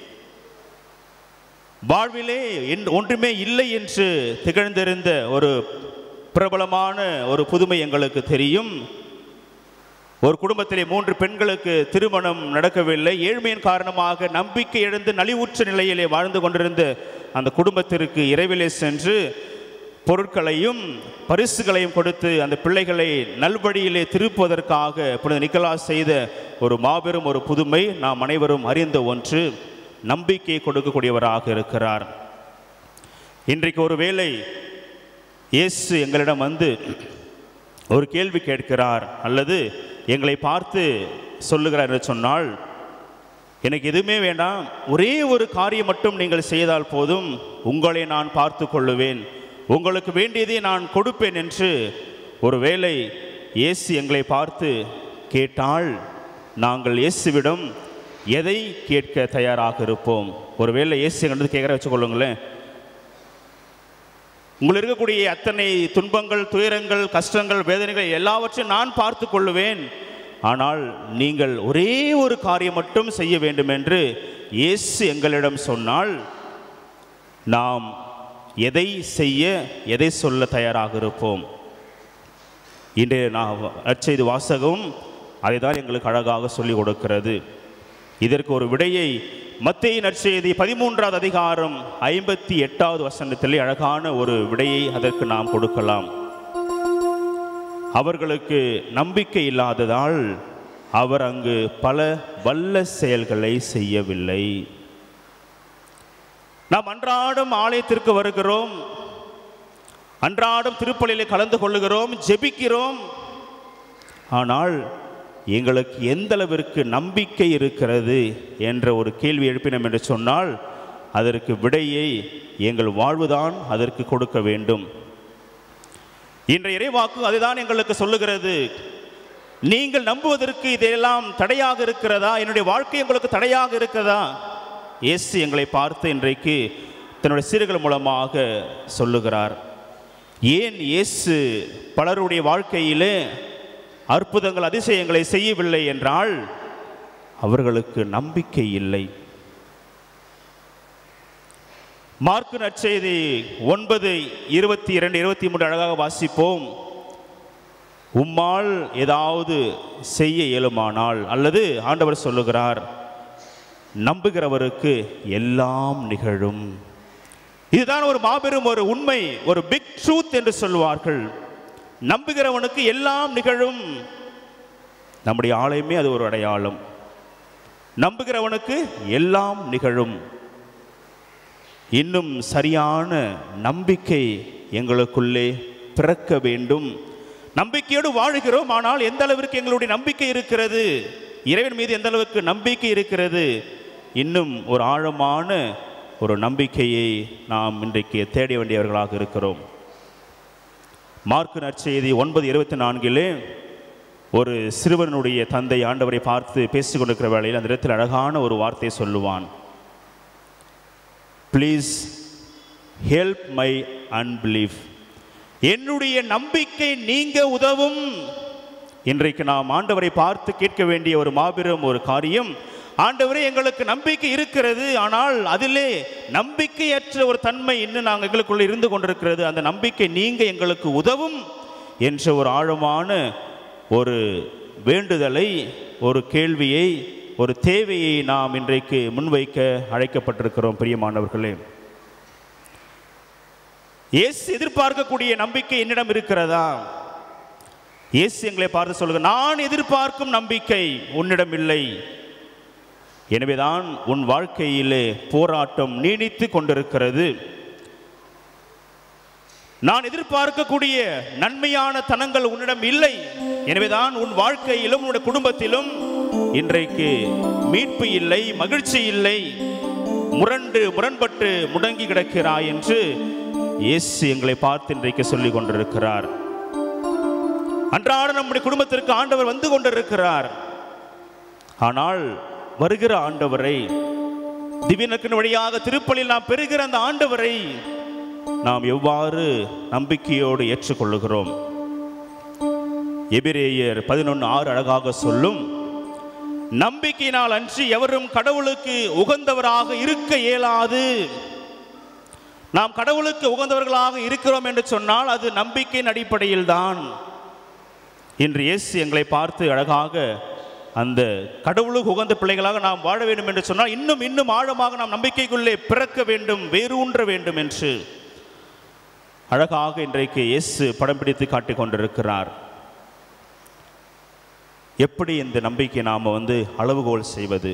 வாழ்விலே என்- ஒன்றுமே இல்லை என்று திகழ்ந்திருந்த ஒரு பிரபலமான ஒரு புதுமை எங்களுக்கு தெரியும் ஒரு குடும்பத்திலே மூன்று பெண்களுக்கு திருமணம் நடக்கவில்லை ஏழ்மையின் காரணமாக நம்பிக்கை இழந்து நலிவுற்ற நிலையிலே வாழ்ந்து கொண்டிருந்த அந்த குடும்பத்திற்கு இரவிலே சென்று பொருட்களையும் பரிசுகளையும் கொடுத்து அந்த பிள்ளைகளை நல்வழியிலே திருப்புவதற்காக புனித நிக்கலாஸ் செய்த ஒரு மாபெரும் ஒரு புதுமை நாம் அனைவரும் அறிந்த ஒன்று நம்பிக்கை கொடுக்கக்கூடியவராக இருக்கிறார் இன்றைக்கு ஒருவேளை இயேசு எங்களிடம் வந்து ஒரு கேள்வி கேட்கிறார் அல்லது எங்களை பார்த்து சொல்லுகிறார் என்று சொன்னால் எனக்கு எதுவுமே வேண்டாம் ஒரே ஒரு காரியம் மட்டும் நீங்கள் செய்தால் போதும் உங்களை நான் பார்த்து கொள்ளுவேன் உங்களுக்கு வேண்டியதை நான் கொடுப்பேன் என்று ஒருவேளை இயேசு எங்களை பார்த்து கேட்டால் நாங்கள் இயேசுவிடம் எதை கேட்க தயாராக இருப்போம் ஒருவேளை இயேசு எங்களுக்கு கேட்குற வச்சுக்கொள்ளுங்களேன் உங்களுக்கு இருக்கக்கூடிய அத்தனை துன்பங்கள் துயரங்கள் கஷ்டங்கள் வேதனைகள் எல்லாவற்றையும் நான் பார்த்து கொள்ளுவேன் ஆனால் நீங்கள் ஒரே ஒரு காரியம் மட்டும் செய்ய வேண்டும் என்று இயேசு எங்களிடம் சொன்னால் நாம் எதை செய்ய எதை சொல்ல தயாராக இருப்போம் இன்றைய நான் அச்செய்தி வாசகம் அதை தான் எங்களுக்கு அழகாக சொல்லிக் கொடுக்கிறது இதற்கு ஒரு விடையை மத்திய நற்செய்தி பதிமூன்றாவது அதிகாரம் ஐம்பத்தி எட்டாவது வசனத்திலே அழகான ஒரு விடையை அதற்கு நாம் கொடுக்கலாம் அவர்களுக்கு நம்பிக்கை இல்லாததால் அவர் அங்கு பல வல்ல செயல்களை செய்யவில்லை நாம் அன்றாடம் ஆலயத்திற்கு வருகிறோம் அன்றாடம் திருப்பலியில் கலந்து கொள்ளுகிறோம் ஜெபிக்கிறோம் ஆனால் எங்களுக்கு எந்த அளவிற்கு நம்பிக்கை இருக்கிறது என்ற ஒரு கேள்வி எழுப்பினோம் என்று சொன்னால் அதற்கு விடையை எங்கள் வாழ்வுதான் அதற்கு கொடுக்க வேண்டும் இன்றைய இறைவாக்கு அதுதான் எங்களுக்கு சொல்லுகிறது நீங்கள் நம்புவதற்கு இதெல்லாம் தடையாக இருக்கிறதா என்னுடைய வாழ்க்கை உங்களுக்கு தடையாக இருக்கிறதா இயேசு எங்களை பார்த்து இன்றைக்கு தன்னுடைய சிறுகள் மூலமாக சொல்லுகிறார் ஏன் இயேசு பலருடைய வாழ்க்கையிலே அற்புதங்கள் அதிசயங்களை செய்யவில்லை என்றால் அவர்களுக்கு நம்பிக்கை இல்லை மார்க்கு நற்செய்தி ஒன்பது இருபத்தி இரண்டு இருபத்தி மூன்று அழகாக வாசிப்போம் உம்மால் ஏதாவது செய்ய இயலுமானால் அல்லது ஆண்டவர் சொல்லுகிறார் நம்புகிறவருக்கு எல்லாம் நிகழும் இதுதான் ஒரு மாபெரும் ஒரு உண்மை ஒரு பிக் ட்ரூத் என்று சொல்வார்கள் நம்புகிறவனுக்கு எல்லாம் நிகழும் நம்முடைய ஆலயமே அது ஒரு அடையாளம் நம்புகிறவனுக்கு எல்லாம் நிகழும் இன்னும் சரியான நம்பிக்கை எங்களுக்குள்ளே பிறக்க வேண்டும் நம்பிக்கையோடு வாழுகிறோம் ஆனால் எந்த அளவிற்கு எங்களுடைய நம்பிக்கை இருக்கிறது இறைவன் மீது எந்த அளவுக்கு நம்பிக்கை இருக்கிறது இன்னும் ஒரு ஆழமான ஒரு நம்பிக்கையை நாம் இன்றைக்கு தேட வேண்டியவர்களாக இருக்கிறோம் மார்க்கு நற்செய்தி ஒன்பது இருபத்தி நான்கிலே ஒரு சிறுவனுடைய தந்தை ஆண்டவரை பார்த்து பேசிக் கொண்டிருக்கிற வேளையில் அந்த இடத்தில் அழகான ஒரு வார்த்தையை சொல்லுவான் ப்ளீஸ் ஹெல்ப் மை அன்பிலீஃப் என்னுடைய நம்பிக்கை நீங்க உதவும் இன்றைக்கு நாம் ஆண்டவரை பார்த்து கேட்க வேண்டிய ஒரு மாபெரும் ஒரு காரியம் ஆண்டவரே எங்களுக்கு நம்பிக்கை இருக்கிறது ஆனால் அதிலே நம்பிக்கையற்ற ஒரு தன்மை இன்னும் நாங்கள் எங்களுக்குள்ள இருந்து கொண்டிருக்கிறது அந்த நம்பிக்கை நீங்க எங்களுக்கு உதவும் என்ற ஒரு ஆழமான ஒரு வேண்டுதலை ஒரு கேள்வியை ஒரு தேவையை நாம் இன்றைக்கு முன்வைக்க அழைக்கப்பட்டிருக்கிறோம் பிரியமானவர்களே இயேசு எதிர்பார்க்கக்கூடிய நம்பிக்கை என்னிடம் இருக்கிறதா இயேசு எங்களை பார்த்து சொல்லுங்க நான் எதிர்பார்க்கும் நம்பிக்கை உன்னிடம் இல்லை எனவேதான் உன் வாழ்க்கையிலே போராட்டம் நீடித்து கொண்டிருக்கிறது நான் எதிர்பார்க்கக்கூடிய நன்மையான தனங்கள் உன்னிடம் இல்லை எனவேதான் உன் வாழ்க்கையிலும் உன்னுடைய குடும்பத்திலும் இன்றைக்கு மீட்பு இல்லை மகிழ்ச்சி இல்லை முரண்டு முரண்பட்டு முடங்கி கிடக்கிறாய் என்று இயேசு எங்களை பார்த்து இன்றைக்கு சொல்லிக் கொண்டிருக்கிறார் அன்றாட நம்முடைய குடும்பத்திற்கு ஆண்டவர் வந்து கொண்டிருக்கிறார் ஆனால் வருகிற ஆண்டவரை திவ்யனக்கின் வழியாக திருப்பலில் நாம் பெறுகிற அந்த ஆண்டவரை நாம் எவ்வாறு நம்பிக்கையோடு ஏற்றுக்கொள்ளுகிறோம் எபிரேயர் பதினொன்று ஆறு அழகாக சொல்லும் நம்பிக்கையினால் அன்றி எவரும் கடவுளுக்கு உகந்தவராக இருக்க இயலாது நாம் கடவுளுக்கு உகந்தவர்களாக இருக்கிறோம் என்று சொன்னால் அது நம்பிக்கையின் அடிப்படையில் தான் இன்று இயேசு எங்களை பார்த்து அழகாக அந்த கடவுளுக்கு உகந்த பிள்ளைகளாக நாம் வாழ வேண்டும் என்று சொன்னால் இன்னும் இன்னும் ஆழமாக நாம் நம்பிக்கைக்குள்ளே பிறக்க வேண்டும் வேரூன்ற வேண்டும் என்று அழகாக இன்றைக்கு இயேசு படம் பிடித்து காட்டிக் கொண்டிருக்கிறார் எப்படி இந்த நம்பிக்கை நாம் வந்து அளவுகோல் செய்வது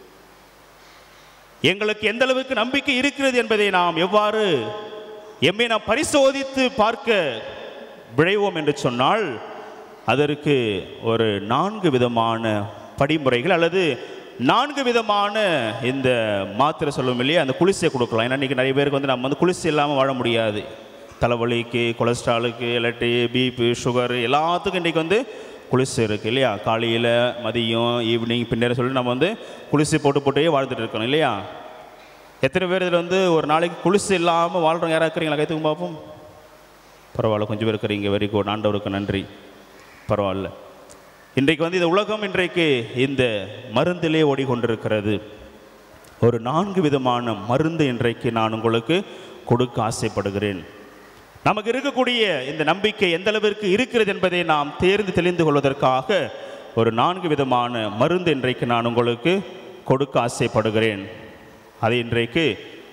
எங்களுக்கு எந்த அளவுக்கு நம்பிக்கை இருக்கிறது என்பதை நாம் எவ்வாறு எம்மை நாம் பரிசோதித்து பார்க்க விழைவோம் என்று சொன்னால் அதற்கு ஒரு நான்கு விதமான படிமுறைகள் அல்லது நான்கு விதமான இந்த மாத்திரை சொல்லுவோம் இல்லையா அந்த குளிசை கொடுக்கலாம் ஏன்னா இன்றைக்கி நிறைய பேருக்கு வந்து நம்ம வந்து குளிசை இல்லாமல் வாழ முடியாது தலைவலிக்கு கொலஸ்ட்ராலுக்கு இல்லாட்டி பிபி சுகர் எல்லாத்துக்கும் இன்றைக்கி வந்து குளிசை இருக்குது இல்லையா காலையில் மதியம் ஈவினிங் பின்னேற சொல்லி நம்ம வந்து குளிசை போட்டு போட்டே வாழ்ந்துட்டு இருக்கோம் இல்லையா எத்தனை பேர் இதில் வந்து ஒரு நாளைக்கு குளிசை இல்லாமல் வாழ்கிறவங்க யாராக இருக்கிறீங்களா கைத்துக்கு பார்ப்போம் பரவாயில்ல கொஞ்சம் பேர் இருக்கிறீங்க வெரி குட் ஆண்டவருக்கு நன்றி பரவாயில்ல இன்றைக்கு வந்து இந்த உலகம் இன்றைக்கு இந்த மருந்திலே ஓடிக்கொண்டிருக்கிறது ஒரு நான்கு விதமான மருந்து இன்றைக்கு நான் உங்களுக்கு கொடுக்க ஆசைப்படுகிறேன் நமக்கு இருக்கக்கூடிய இந்த நம்பிக்கை எந்த அளவிற்கு இருக்கிறது என்பதை நாம் தேர்ந்து தெளிந்து கொள்வதற்காக ஒரு நான்கு விதமான மருந்து இன்றைக்கு நான் உங்களுக்கு கொடுக்க ஆசைப்படுகிறேன் அதை இன்றைக்கு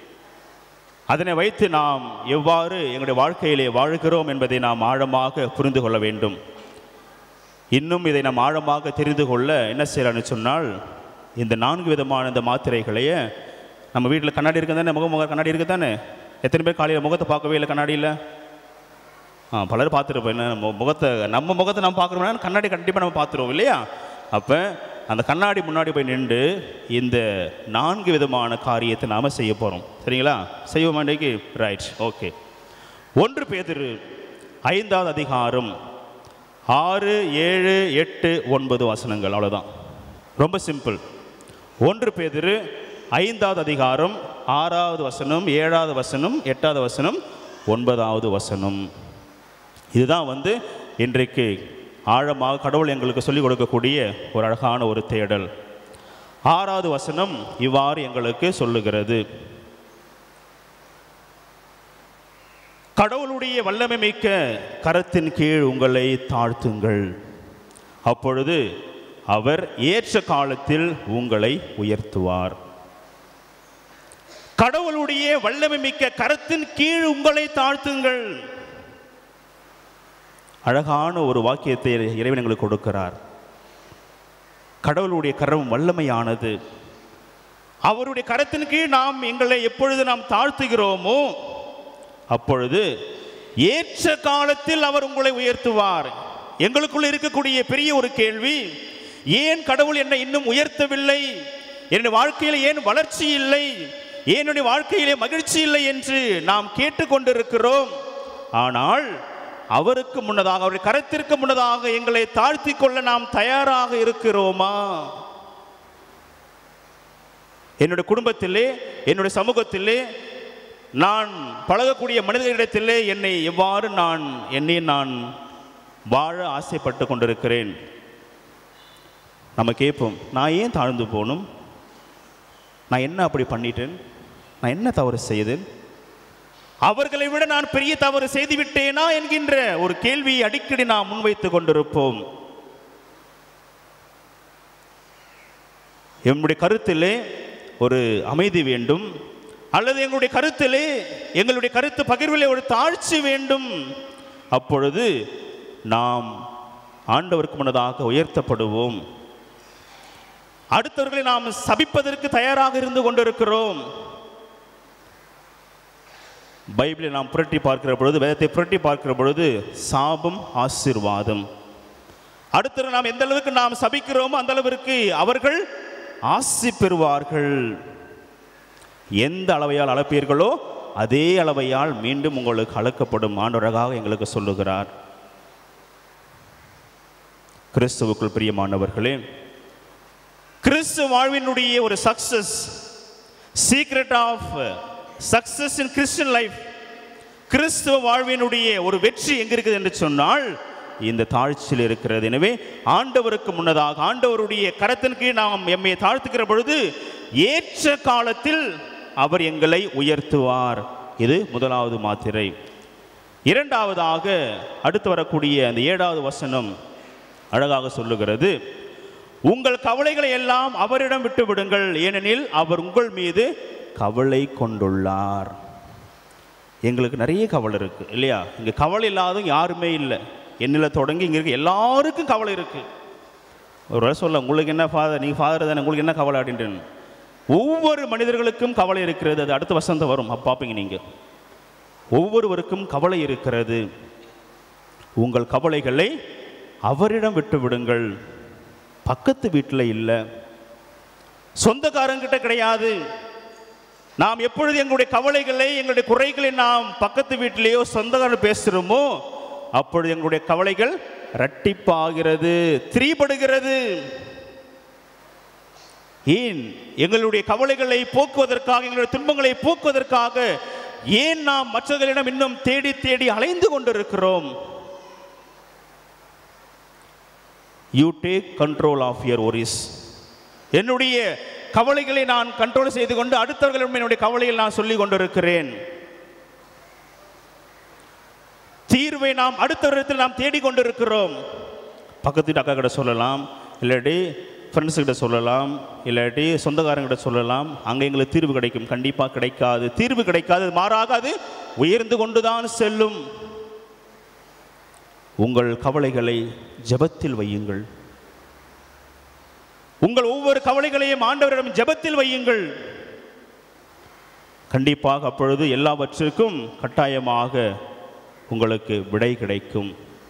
அதனை வைத்து நாம் எவ்வாறு எங்களுடைய வாழ்க்கையிலே வாழ்கிறோம் என்பதை நாம் ஆழமாக புரிந்து கொள்ள வேண்டும் இன்னும் இதை நாம் ஆழமாக தெரிந்து கொள்ள என்ன செய்யலாம்னு சொன்னால் இந்த நான்கு விதமான இந்த மாத்திரைகளையே நம்ம வீட்டில் கண்ணாடி இருக்கு தானே முக முக கண்ணாடி இருக்கு தானே எத்தனை பேர் காலையில் முகத்தை பார்க்கவே இல்லை கண்ணாடியில் ஆ பலர் பார்த்துருப்போம் என்ன மு- முகத்தை நம்ம முகத்தை நம்ம பார்க்குறோம்னா கண்ணாடி கண்டிப்பாக நம்ம பார்த்துருவோம் இல்லையா அப்போ அந்த கண்ணாடி முன்னாடி போய் நின்று இந்த நான்கு விதமான காரியத்தை நாம் செய்ய போகிறோம் சரிங்களா செய்வோம் இன்றைக்கு ரைட் ஓகே ஒன்று பேதிரு ஐந்தாவது அதிகாரம் ஆறு ஏழு எட்டு ஒன்பது வசனங்கள் அவ்வளோதான் ரொம்ப சிம்பிள் ஒன்று பேதிரு ஐந்தாவது அதிகாரம் ஆறாவது வசனம் ஏழாவது வசனம் எட்டாவது வசனம் ஒன்பதாவது வசனம் இதுதான் வந்து இன்றைக்கு ஆழமாக கடவுள் எங்களுக்கு சொல்லிக் கொடுக்கக்கூடிய ஒரு அழகான ஒரு தேடல் ஆறாவது வசனம் இவ்வாறு எங்களுக்கு சொல்லுகிறது கடவுளுடைய வல்லமை மிக்க கரத்தின் கீழ் உங்களை தாழ்த்துங்கள் அப்பொழுது அவர் ஏற்ற காலத்தில் உங்களை உயர்த்துவார் கடவுளுடைய வல்லமை மிக்க கரத்தின் கீழ் உங்களை தாழ்த்துங்கள் அழகான ஒரு வாக்கியத்தை இறைவன் எங்களுக்கு கொடுக்கிறார் கடவுளுடைய கரம் வல்லமையானது அவருடைய கரத்தின் கீழ் நாம் எங்களை எப்பொழுது நாம் தாழ்த்துகிறோமோ அப்பொழுது ஏற்ற காலத்தில் அவர் உங்களை உயர்த்துவார் எங்களுக்குள்ள இருக்கக்கூடிய பெரிய ஒரு கேள்வி ஏன் கடவுள் என்னை இன்னும் உயர்த்தவில்லை என்னுடைய வாழ்க்கையில் ஏன் வளர்ச்சி இல்லை ஏன் என்னுடைய வாழ்க்கையிலே மகிழ்ச்சி இல்லை என்று நாம் கேட்டுக்கொண்டிருக்கிறோம் ஆனால் அவருக்கு முன்னதாக அவருடைய கரத்திற்கு முன்னதாக எங்களை தாழ்த்தி கொள்ள நாம் தயாராக இருக்கிறோமா என்னுடைய குடும்பத்திலே என்னுடைய சமூகத்திலே நான் பழகக்கூடிய மனிதர்களிடத்திலே என்னை எவ்வாறு நான் என்னை நான் வாழ ஆசைப்பட்டு கொண்டிருக்கிறேன் நம்ம கேட்போம் நான் ஏன் தாழ்ந்து போகணும் நான் என்ன அப்படி பண்ணிட்டேன் நான் என்ன தவறு செய்தேன் அவர்களை விட நான் பெரிய தவறு செய்து விட்டேனா என்கின்ற ஒரு கேள்வியை அடிக்கடி நாம் முன்வைத்துக் கொண்டிருப்போம் எம்முடைய கருத்திலே ஒரு அமைதி வேண்டும் அல்லது எங்களுடைய கருத்திலே எங்களுடைய கருத்து பகிர்விலே ஒரு தாழ்ச்சி வேண்டும் அப்பொழுது நாம் ஆண்டவருக்கு முன்னதாக உயர்த்தப்படுவோம் அடுத்தவர்களை நாம் சபிப்பதற்கு தயாராக இருந்து கொண்டிருக்கிறோம் பைபிளை நாம் புரட்டி பார்க்கிற பொழுது வேதத்தை புரட்டி பார்க்கிற பொழுது சாபம் ஆசீர்வாதம் அடுத்தது நாம் எந்த அளவுக்கு நாம் சபிக்கிறோமோ அந்த அளவிற்கு அவர்கள் ஆசி பெறுவார்கள் எந்த அளவையால் அளப்பீர்களோ அதே அளவையால் மீண்டும் உங்களுக்கு அளக்கப்படும் ஆண்டவராக எங்களுக்கு சொல்லுகிறார் கிறிஸ்துவுக்குள் பிரியமானவர்களே கிறிஸ்து வாழ்வினுடைய ஒரு success secret of success in Christian life கிறிஸ்துவ வாழ்வினுடைய ஒரு வெற்றி எங்க இருக்குது என்று சொன்னால் இந்த தாழ்ச்சியில் இருக்கிறது எனவே ஆண்டவருக்கு முன்னதாக ஆண்டவருடைய கரத்தின் கீழ் நாம் எம்மை தாழ்த்துகிற பொழுது ஏற்ற காலத்தில் அவர் எங்களை உயர்த்துவார் இது முதலாவது மாத்திரை இரண்டாவதாக அடுத்து வரக்கூடிய அந்த ஏழாவது வசனம் அழகாக சொல்லுகிறது உங்கள் கவலைகளை எல்லாம் அவரிடம் விட்டு விடுங்கள் ஏனெனில் அவர் உங்கள் மீது கவலை கொண்டுள்ளார் எங்களுக்கு நிறைய கவலை இருக்கு இல்லையா இங்க கவலை இல்லாத யாருமே இல்லை என்னில் தொடங்கி இங்க இருக்க எல்லாருக்கும் கவலை இருக்கு ஒரு வேளை சொல்ல உங்களுக்கு என்ன ஃபாதர் நீங்க ஃபாதர் தானே உங்களுக்கு என்ன கவலை அப்படின்ட்டு ஒவ்வொரு மனிதர்களுக்கும் கவலை இருக்கிறது அது அடுத்த வசந்த வரும் அப்ப பார்ப்பீங்க நீங்க ஒவ்வொருவருக்கும் கவலை இருக்கிறது உங்கள் கவலைகளை அவரிடம் விட்டு விடுங்கள் பக்கத்து வீட்டில் இல்லை சொந்தக்காரங்கிட்ட கிடையாது நாம் எப்பொழுது எங்களுடைய கவலைகளை எங்களுடைய குறைகளை நாம் பக்கத்து வீட்டிலேயோ சொந்தக்காரர் பேசுகிறோமோ அப்பொழுது எங்களுடைய கவலைகள் இரட்டிப்பாகிறது திரிபடுகிறது ஏன் எங்களுடைய கவலைகளை போக்குவதற்காக எங்களுடைய துன்பங்களை போக்குவதற்காக ஏன் நாம் மற்றவர்களிடம் இன்னும் தேடி தேடி அலைந்து கொண்டிருக்கிறோம் you take control of your worries என்னுடைய கவலைகளை நான் கண்ட்ரோல் செய்து கொண்டு அடுத்தவர்களிடம் என்னுடைய கவலையில் நான் சொல்லிக் கொண்டிருக்கிறேன் தீர்வை நாம் அடுத்தவரிடத்தில் நாம் தேடிக்கொண்டிருக்கிறோம் பக்கத்து வீட்டு அக்கா கிட்ட சொல்லலாம் இல்லாட்டி ஃப்ரெண்ட்ஸ் கிட்ட சொல்லலாம் இல்லாட்டி சொந்தக்காரங்கிட்ட சொல்லலாம் அங்கே எங்களுக்கு தீர்வு கிடைக்கும் கண்டிப்பாக கிடைக்காது தீர்வு கிடைக்காது அது மாறாக அது உயர்ந்து கொண்டுதான் செல்லும் உங்கள் கவலைகளை ஜெபத்தில் வையுங்கள் உங்கள் ஒவ்வொரு கவலைகளையும் ஆண்டவரிடம் ஜெபத்தில் வையுங்கள் கண்டிப்பாக அப்பொழுது எல்லாவற்றிற்கும் கட்டாயமாக உங்களுக்கு விடை கிடைக்கும்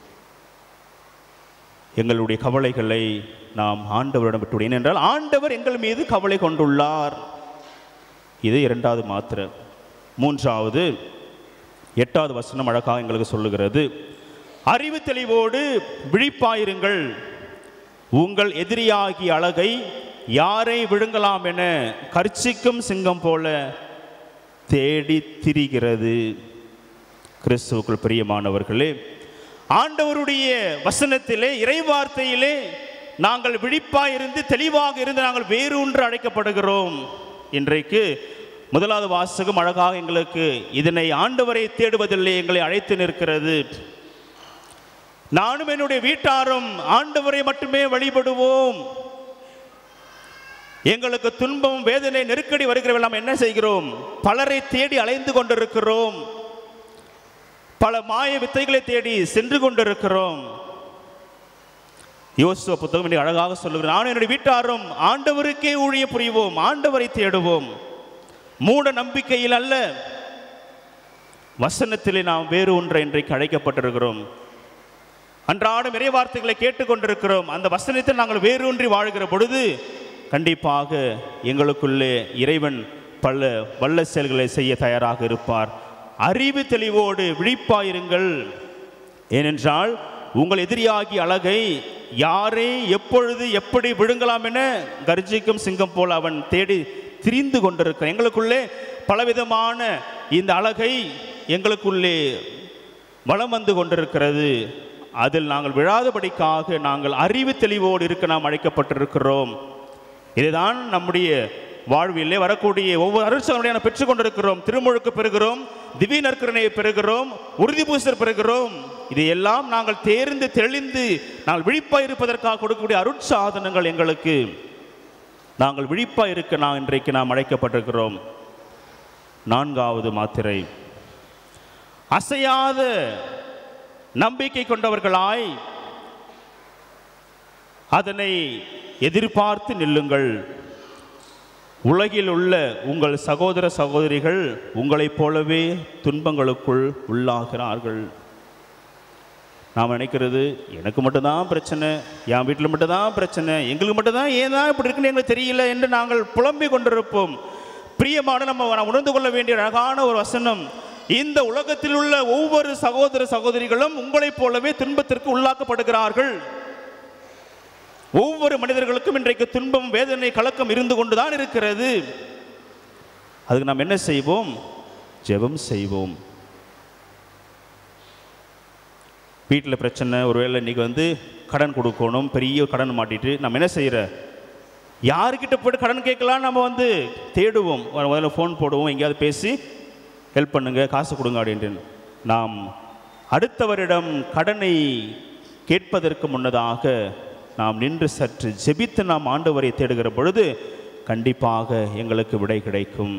எங்களுடைய கவலைகளை நாம் ஆண்டவரிடம் விட்டு விடுவோம். ஏனென்றால் ஆண்டவர் எங்கள் மீது கவலை கொண்டுள்ளார் இது இரண்டாவது மாத்திரை மூன்றாவது எட்டாவது வசனம் அழகாக எங்களுக்கு சொல்லுகிறது அறிவு தெளிவோடு விழிப்பாயிருங்கள் உங்கள் எதிரியாகிய அழகை யாரை விழுங்கலாம் என கர்ச்சிக்கும் சிங்கம் போல தேடி திரிகிறது கிறிஸ்துவுக்குள் பிரியமானவர்களே ஆண்டவருடைய வசனத்திலே இறைவார்த்தையிலே நாங்கள் விழிப்பாய் இருந்து தெளிவாக இருந்து நாங்கள் வேறு ஒன்று அழைக்கப்படுகிறோம் இன்றைக்கு முதலாவது வாசகம் அழகாக எங்களுக்கு இதனை ஆண்டவரை தேடுவதில்லை எங்களை அழைத்து நிற்கிறது நானும் என்னுடைய வீட்டாரும் ஆண்டவரை மட்டுமே வழிபடுவோம் எங்களுக்கு துன்பம் வேதனை நெருக்கடி வருகிறவெல்லாம் என்ன செய்கிறோம் பலரை தேடி அலைந்து கொண்டிருக்கிறோம் பல மாய வித்தைகளை தேடி சென்று கொண்டிருக்கிறோம் யோசுவ புத்தகம் இன்னைக்கு அழகாக சொல்லுகிறேன் நான் என்னுடைய வீட்டாரும் ஆண்டவருக்கே ஊழிய புரிவோம் ஆண்டவரை தேடுவோம் மூட நம்பிக்கையில் அல்ல வசனத்திலே நாம் வேறு ஒன்றை இன்றைக்கு அழைக்கப்பட்டிருக்கிறோம் அன்றாடம் இறை வார்த்தைகளை கேட்டுக்கொண்டிருக்கிறோம் அந்த வசனத்தில் நாங்கள் வேறு ஒன்றி வாழ்கிற பொழுது கண்டிப்பாக எங்களுக்குள்ளே இறைவன் பல வல்ல செயல்களை செய்ய தயாராக இருப்பார் அறிவு தெளிவோடு விழிப்பாயிருங்கள் ஏனென்றால் உங்கள் எதிரியாகி அழகை யாரை எப்பொழுது எப்படி விழுங்கலாம் என கர்ஜிக்கும் சிங்கம் போல் அவன் தேடி திரிந்து கொண்டிருக்கிறான் எங்களுக்குள்ளே பலவிதமான இந்த அழகை எங்களுக்குள்ளே வளம் வந்து கொண்டிருக்கிறது அதில் நாங்கள் விழாதபடிக்காக நாங்கள் அறிவு தெளிவோடு இருக்க நாம் அழைக்கப்பட்டிருக்கிறோம் இதுதான் நம்முடைய வாழ்விலே வரக்கூடிய ஒவ்வொரு அருட்சகனுடைய நாம் பெற்றுக்கொண்டிருக்கிறோம் திருமுழுக்கு பெறுகிறோம் திவ்ய நற்கரணையை பெறுகிறோம் உறுதி பூசல் பெறுகிறோம் இதையெல்லாம் நாங்கள் தேர்ந்து தெளிந்து நாங்கள் விழிப்பாய் இருப்பதற்காக கொடுக்கக்கூடிய அருட்சாதனங்கள் எங்களுக்கு நாங்கள் விழிப்பாய் இருக்க நான் இன்றைக்கு நாம் அழைக்கப்பட்டிருக்கிறோம் நான்காவது மாத்திரை அசையாத நம்பிக்கை கொண்டவர்களாய் அதனை எதிர்பார்த்து நில்லுங்கள் உலகில் உள்ள உங்கள் சகோதர சகோதரிகள் உங்களைப் போலவே துன்பங்களுக்குள் உள்ளாகிறார்கள் நாம் நினைக்கிறது எனக்கு மட்டும்தான் பிரச்சனை என் வீட்டில் மட்டும்தான் பிரச்சனை எங்களுக்கு மட்டும்தான் ஏன் தான் இப்படி இருக்குன்னு எங்களுக்கு தெரியல என்று நாங்கள் புலம்பிக் கொண்டிருப்போம் பிரியமான நம்ம நாம் உணர்ந்து கொள்ள வேண்டிய அழகான ஒரு வசனம் இந்த உலகத்தில் உள்ள ஒவ்வொரு சகோதர சகோதரிகளும் உங்களைப் போலவே துன்பத்திற்கு உள்ளாக்கப்படுகிறார்கள் ஒவ்வொரு மனிதர்களுக்கும் இன்றைக்கு துன்பம் வேதனை கலக்கம் இருந்து கொண்டுதான் இருக்கிறது அதுக்கு நாம் என்ன செய்வோம் ஜெபம் செய்வோம் வீட்டில் பிரச்சனை ஒருவேளை இன்றைக்கி வந்து கடன் கொடுக்கணும் பெரிய கடன் மாட்டிட்டு நம்ம என்ன செய்கிற யாருக்கிட்ட போய்ட்டு கடன் கேட்கலாம் நம்ம வந்து தேடுவோம் ஒரு முதல்ல ஃபோன் போடுவோம் எங்கேயாவது பேசி ஹெல்ப் பண்ணுங்க காசு கொடுங்க அப்படின்ட்டு நாம் அடுத்தவரிடம் கடனை கேட்பதற்கு முன்னதாக நாம் நின்று சற்று ஜெபித்து நாம் ஆண்டவரை தேடுகிற பொழுது கண்டிப்பாக எங்களுக்கு விடை கிடைக்கும்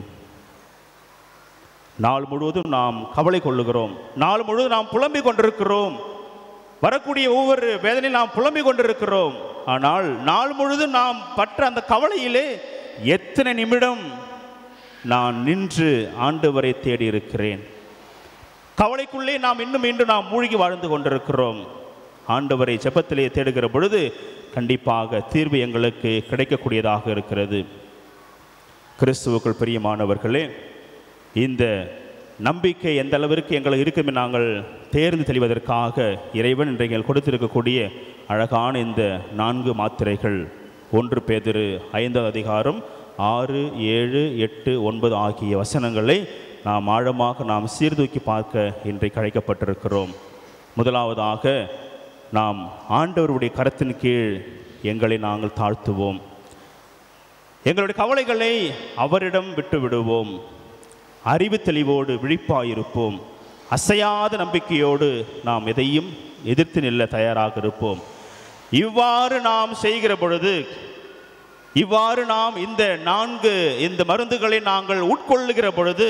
நாள் முழுவதும் நாம் கவலை கொள்ளுகிறோம் நாள் முழுவதும் நாம் புலம்பிக் கொண்டிருக்கிறோம் வரக்கூடிய ஒவ்வொரு வேதனையும் நாம் புலம்பிக் கொண்டிருக்கிறோம் ஆனால் நாள் முழுதும் நாம் பற்ற அந்த கவலையிலே எத்தனை நிமிடம் நான் நின்று ஆண்டவரை தேடி இருக்கிறேன் கவலைக்குள்ளே நாம் இன்னும் இன்று நாம் மூழ்கி வாழ்ந்து கொண்டிருக்கிறோம் ஆண்டவரை ஜெபத்திலே தேடுகிற பொழுது கண்டிப்பாக தீர்வு எங்களுக்கு கிடைக்கக்கூடியதாக இருக்கிறது கிறிஸ்துவுக்குள் பிரியமானவர்களே இந்த நம்பிக்கை எந்த அளவிற்கு எங்களுக்கு இருக்கும் என்று நாங்கள் தேர்ந்து தெளிவதற்காக இறைவன் இன்றைக்கு எங்களுக்கு கொடுத்திருக்கக்கூடிய அழகான இந்த நான்கு மாத்திரைகள் ஒன்று பேதிரு ஐந்தாவது அதிகாரம் ஆறு ஏழு எட்டு ஒன்பது ஆகிய வசனங்களை நாம் ஆழமாக நாம் சீர்தூக்கி பார்க்க இன்றைக்கு அழைக்கப்பட்டிருக்கிறோம் முதலாவதாக நாம் ஆண்டவருடைய கரத்தின் கீழ் எங்களை நாங்கள் தாழ்த்துவோம் எங்களுடைய கவலைகளை அவரிடம் விட்டு விடுவோம் அறிவு தெளிவோடு விழிப்பாயிருப்போம் அசையாத நம்பிக்கையோடு நாம் எதையும் எதிர்த்து நில்ல தயாராக இருப்போம் இவ்வாறு நாம் செய்கிற பொழுது இவ்வாறு நாம் இந்த நான்கு இந்த மருந்துகளை நாங்கள் உட்கொள்ளுகிற பொழுது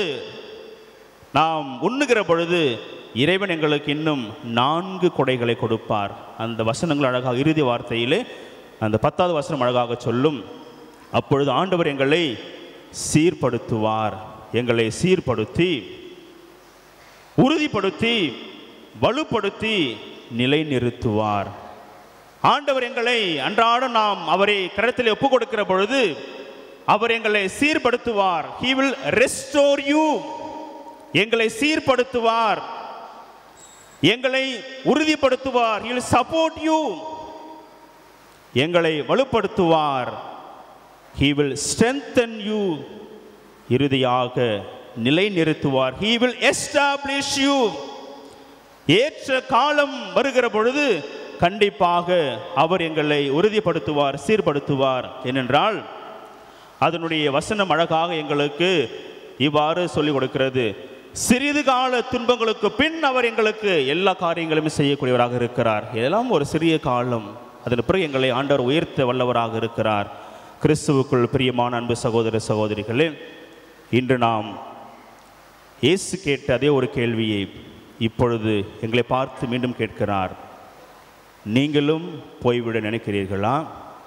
நாம் உண்ணுகிற பொழுது இறைவன் எங்களுக்கு இன்னும் நான்கு கொடைகளை கொடுப்பார் அந்த வசனங்கள் அழகாக இறுதி வார்த்தையிலே அந்த பத்தாவது வசனம் அழகாக சொல்லும் அப்பொழுது ஆண்டவர் எங்களை சீர்படுத்துவார் எங்களை சீர்படுத்தி உறுதிப்படுத்தி வலுப்படுத்தி நிலைநிறுத்துவார் ஆண்டவர் எங்களை அன்றாடம் நாம் அவரை கரத்தில் ஒப்பு கொடுக்கிற பொழுது அவர் எங்களை சீர்படுத்துவார் he will restore you எங்களை சீர்படுத்துவார் எங்களை உறுதிப்படுத்துவார் he will support you எங்களை வலுப்படுத்துவார் he will strengthen you இறுதியாக நிலைநிறுத்துவார் he will establish you ஏற்ற காலம் வருகிற பொழுது கண்டிப்பாக அவர் எங்களை உறுதிப்படுத்துவார் சீர்படுத்துவார் ஏனென்றால் அதனுடைய வசனம் அழகாக எங்களுக்கு இவ்வாறு சொல்லிக் கொடுக்கிறது சிறிது கால துன்பங்களுக்கு பின் அவர் எங்களுக்கு எல்லா காரியங்களும் செய்யக்கூடியவராக இருக்கிறார் இதெல்லாம் ஒரு சிறிய காலம் அதன் பிறகு எங்களை ஆண்டவர் உயர்த்த வல்லவராக இருக்கிறார் கிறிஸ்துவுக்குள் பிரியமான அன்பு சகோதர சகோதரிகளே இன்று நாம் இயேசு கேட்ட அதே ஒரு கேள்வியை இப்பொழுது எங்களை பார்த்து மீண்டும் கேட்கிறார் நீங்களும் போய்விட நினைக்கிறீர்களா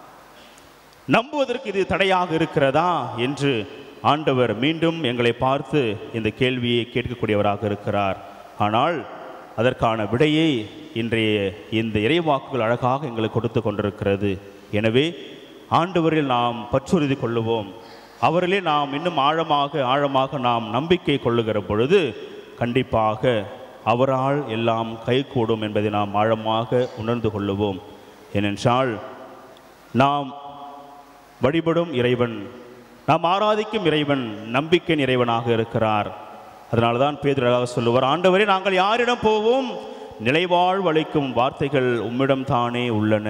நம்புவதற்கு இது தடையாக இருக்கிறதா என்று ஆண்டவர் மீண்டும் எங்களை பார்த்து இந்த கேள்வியை கேட்கக்கூடியவராக இருக்கிறார் ஆனால் அதற்கான விடையை இன்றைய இந்த இறைவாக்குகள் அழகாக எங்களுக்கு கொடுத்து கொண்டிருக்கிறது எனவே ஆண்டவரில் நாம் பற்றுறுதி கொள்ளுவோம் அவரிலே நாம் இன்னும் ஆழமாக ஆழமாக நாம் நம்பிக்கை கொள்ளுகிற பொழுது கண்டிப்பாக அவரால் எல்லாம் கைகூடும் என்பதை நாம் ஆழமாக உணர்ந்து கொள்ளுவோம் ஏனென்றால் நாம் வழிபடும் இறைவன் நாம் ஆராதிக்கும் இறைவன் நம்பிக்கை இறைவனாக இருக்கிறார் அதனால தான் பேதராக சொல்லுவார் ஆண்டவரே நாங்கள் யாரிடம் போவோம் நிலைவாழ்வு அளிக்கும் வார்த்தைகள் உம்மிடம் தானே உள்ளன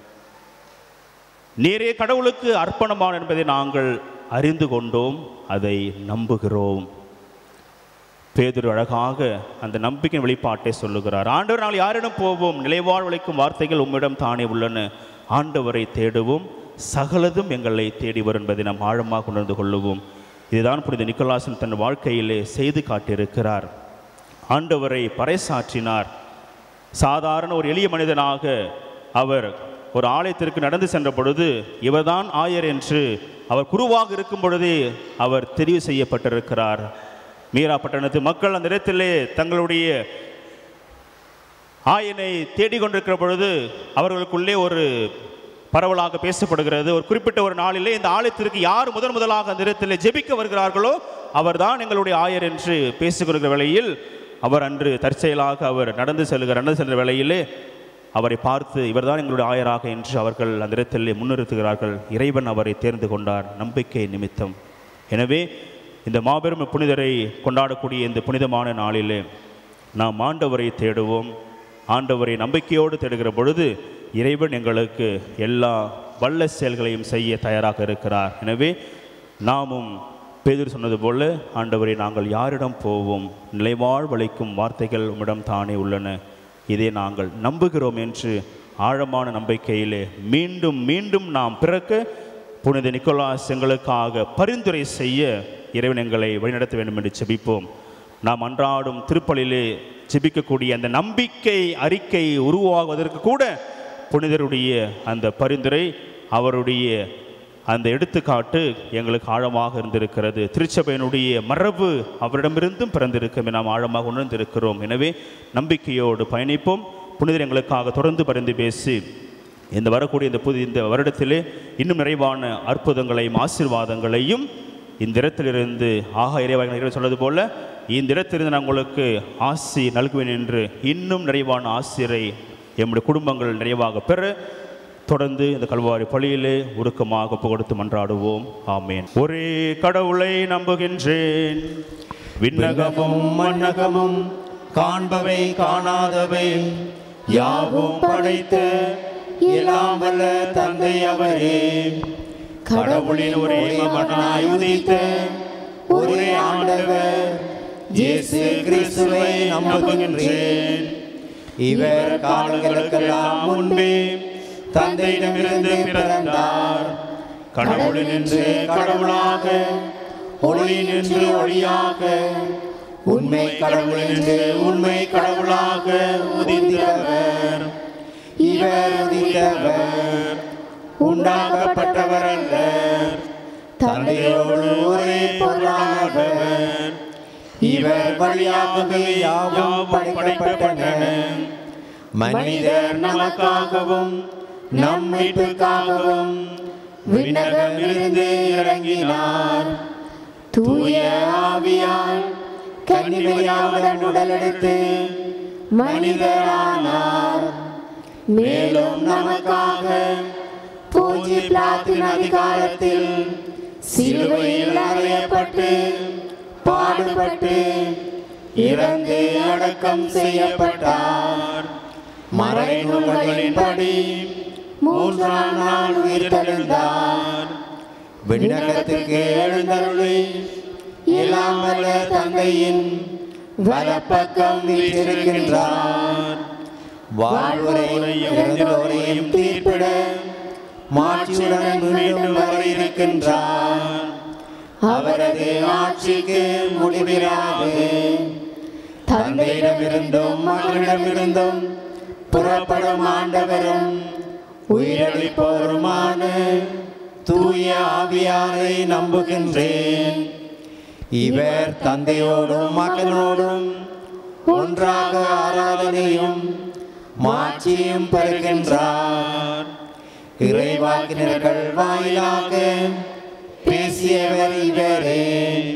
நீரே கடவுளுக்கு அர்ப்பணமான என்பதை நாங்கள் அறிந்து கொண்டோம் அதை நம்புகிறோம் பேதுரு அழகாக அந்த நம்பிக்கையின் வெளிப்பாட்டை சொல்லுகிறார் ஆண்டவர் நாங்கள் யாரிடம் போவோம் நிலைவாழ் உழைக்கும் வார்த்தைகள் உம்மிடம் தானே உள்ளன ஆண்டவரை தேடுவோம் சகலதும் எங்களை தேடி வரும் என்பதை நாம் ஆழமாக உணர்ந்து கொள்ளுவோம் இதுதான் புனித நிக்கோலாசன் தன் வாழ்க்கையிலே செய்து காட்டியிருக்கிறார் ஆண்டவரை பறைசாற்றினார் சாதாரண ஒரு எளிய மனிதனாக அவர் ஒரு ஆலயத்திற்கு நடந்து சென்ற பொழுது இவர்தான் ஆயர் என்று அவர் குருவாக இருக்கும் பொழுதே அவர் தெரிவு செய்யப்பட்டிருக்கிறார் மீரா பட்டணத்து மக்கள் அந்த இடத்திலே தங்களுடைய ஆயனை தேடிக்கொண்டிருக்கிற பொழுது அவர்களுக்குள்ளே ஒரு பரவலாக பேசப்படுகிறது ஒரு குறிப்பிட்ட ஒரு நாளிலே இந்த ஆலயத்திற்கு யார் முதன் முதலாக அந்த இடத்திலே ஜெபிக்க வருகிறார்களோ அவர்தான் எங்களுடைய ஆயர் என்று பேசிக்கொள்கிற வேளையில் அவர் அன்று தற்செயலாக அவர் நடந்து செல்கிற நடந்து செல்கிற வேளையிலே அவரை பார்த்து இவர்தான் எங்களுடைய ஆயராக என்று அவர்கள் அந்த இடத்திலே முன்னிறுத்துகிறார்கள் இறைவன் அவரை தேர்ந்து கொண்டார் நம்பிக்கை நிமித்தம் எனவே இந்த மாபெரும் புனிதரை கொண்டாடக்கூடிய இந்த புனிதமான நாளிலே நாம் ஆண்டவரை தேடுவோம் ஆண்டவரை நம்பிக்கையோடு தேடுகிற பொழுது இறைவன் எங்களுக்கு எல்லா வல்ல செயல்களையும் செய்ய தயாராக இருக்கிறார் எனவே நாமும் பேதர் சொன்னது போல ஆண்டவரை நாங்கள் யாரிடம் போவோம் நிலைவாழ் வளைக்கும் வார்த்தைகள் உம்மிடம் தானே உள்ளன இதை நாங்கள் நம்புகிறோம் என்று ஆழமான நம்பிக்கையிலே மீண்டும் மீண்டும் நாம் பிறக்க புனித நிக்கோலாஸ் எங்களுக்காக பரிந்துரை செய்ய இறைவன் எங்களை வழிநடத்த வேண்டும் என்று செபிப்போம் நாம் அன்றாடும் திருப்பலிலே ஜெபிக்கக்கூடிய அந்த நம்பிக்கை அறிக்கை உருவாகுவதற்கு கூட புனிதருடைய அந்த பரிந்துரை அவருடைய அந்த எடுத்துக்காட்டு எங்களுக்கு ஆழமாக இருந்திருக்கிறது திருச்சபையினுடைய மரபு அவரிடமிருந்தும் பிறந்திருக்கும் என நாம் ஆழமாக உணர்ந்திருக்கிறோம் எனவே நம்பிக்கையோடு பயணிப்போம் புனிதர் எங்களுக்காக தொடர்ந்து பரிந்து பேசி இந்த வரக்கூடிய இந்த புதிய இந்த வருடத்திலே இன்னும் நிறைவான அற்புதங்களையும் ஆசீர்வாதங்களையும் இந்த இடத்திலிருந்து ஆக இறைவாக சொன்னது போல இந்த இடத்திலிருந்து நான் உங்களுக்கு ஆசி நல்குவேன் என்று இன்னும் நிறைவான ஆசிரை எம்முடைய குடும்பங்கள் நிறைவாக பெற தொடர்ந்து இந்த கல்வாரி பழியிலே உருக்கமாக ஒப்பு கொடுத்து மன்றாடுவோம் ஆமேன் ஒரே கடவுளை நம்புகின்றேன் விண்ணகமும் மன்னகமும் காண்பவை காணாதவை யாவும் படைத்த எல்லாம் வல்ல தந்தை அவரே கடவுளின் ஒரே மகனாய் உதித்த ஒரே ஆண்டவர் இயேசு கிறிஸ்துவை நம்புகின்றேன் இவர் காலங்களுக்கெல்லாம் முன்பே தந்தையிடமிருந்து பிறந்தார் கடவுளினின்று கடவுளாக ஒளியினின்று ஒளியாக உண்மை கடவுளினின்று உண்மை கடவுளாக உதித்தவர் இவர் உதித்தவர் உண்டாக்கப்பட்டவர் அல்ல தந்தையோடு ஒரே பொருளானவர் இவர் வழியாகவே யாவும் படைக்கப்பட்டன மனிதர் நமக்காகவும் நம் மீட்புக்காகவும் விண்ணகமிருந்து இறங்கினார் தூய ஆவியால் கன்னிமையாவுடன் உடலெடுத்து மனிதரானார் மேலும் நமக்காக பூஜ்ய பிளாத்தின் அதிகாரத்தில் சிலுவையில் அறையப்பட்டு பாடுபட்டு இறந்து அடக்கம் செய்யப்பட்டார் மறைநூல்களின்படி மூன்றாம் நாள் உயிர்த்தெழுந்தார் விண்ணகத்திற்கு எழுந்தருளி எல்லாம் வல்ல தந்தையின் வலப்பக்கம் வீற்றிருக்கின்றார் வாழ்வுரையும் இறந்தோரையும் தீர்ப்பிட மாட்சியுடன் மீண்டும் வர இருக்கின்றார் அவரது ஆட்சிக்கு முடிவிராது தந்தையிடமிருந்தும் மகனிடமிருந்தும் புறப்படும் ஆண்டவரும் உயிரளிப்போருமான தூய ஆவியாரை நம்புகின்றேன் இவர் தந்தையோடும் மகனோடும் ஒன்றாக ஆராதனையும் மாட்சியும் பெறுகின்றார் இறைவாக்கினர்கள் வாயிலாக பேசியவர் இவரே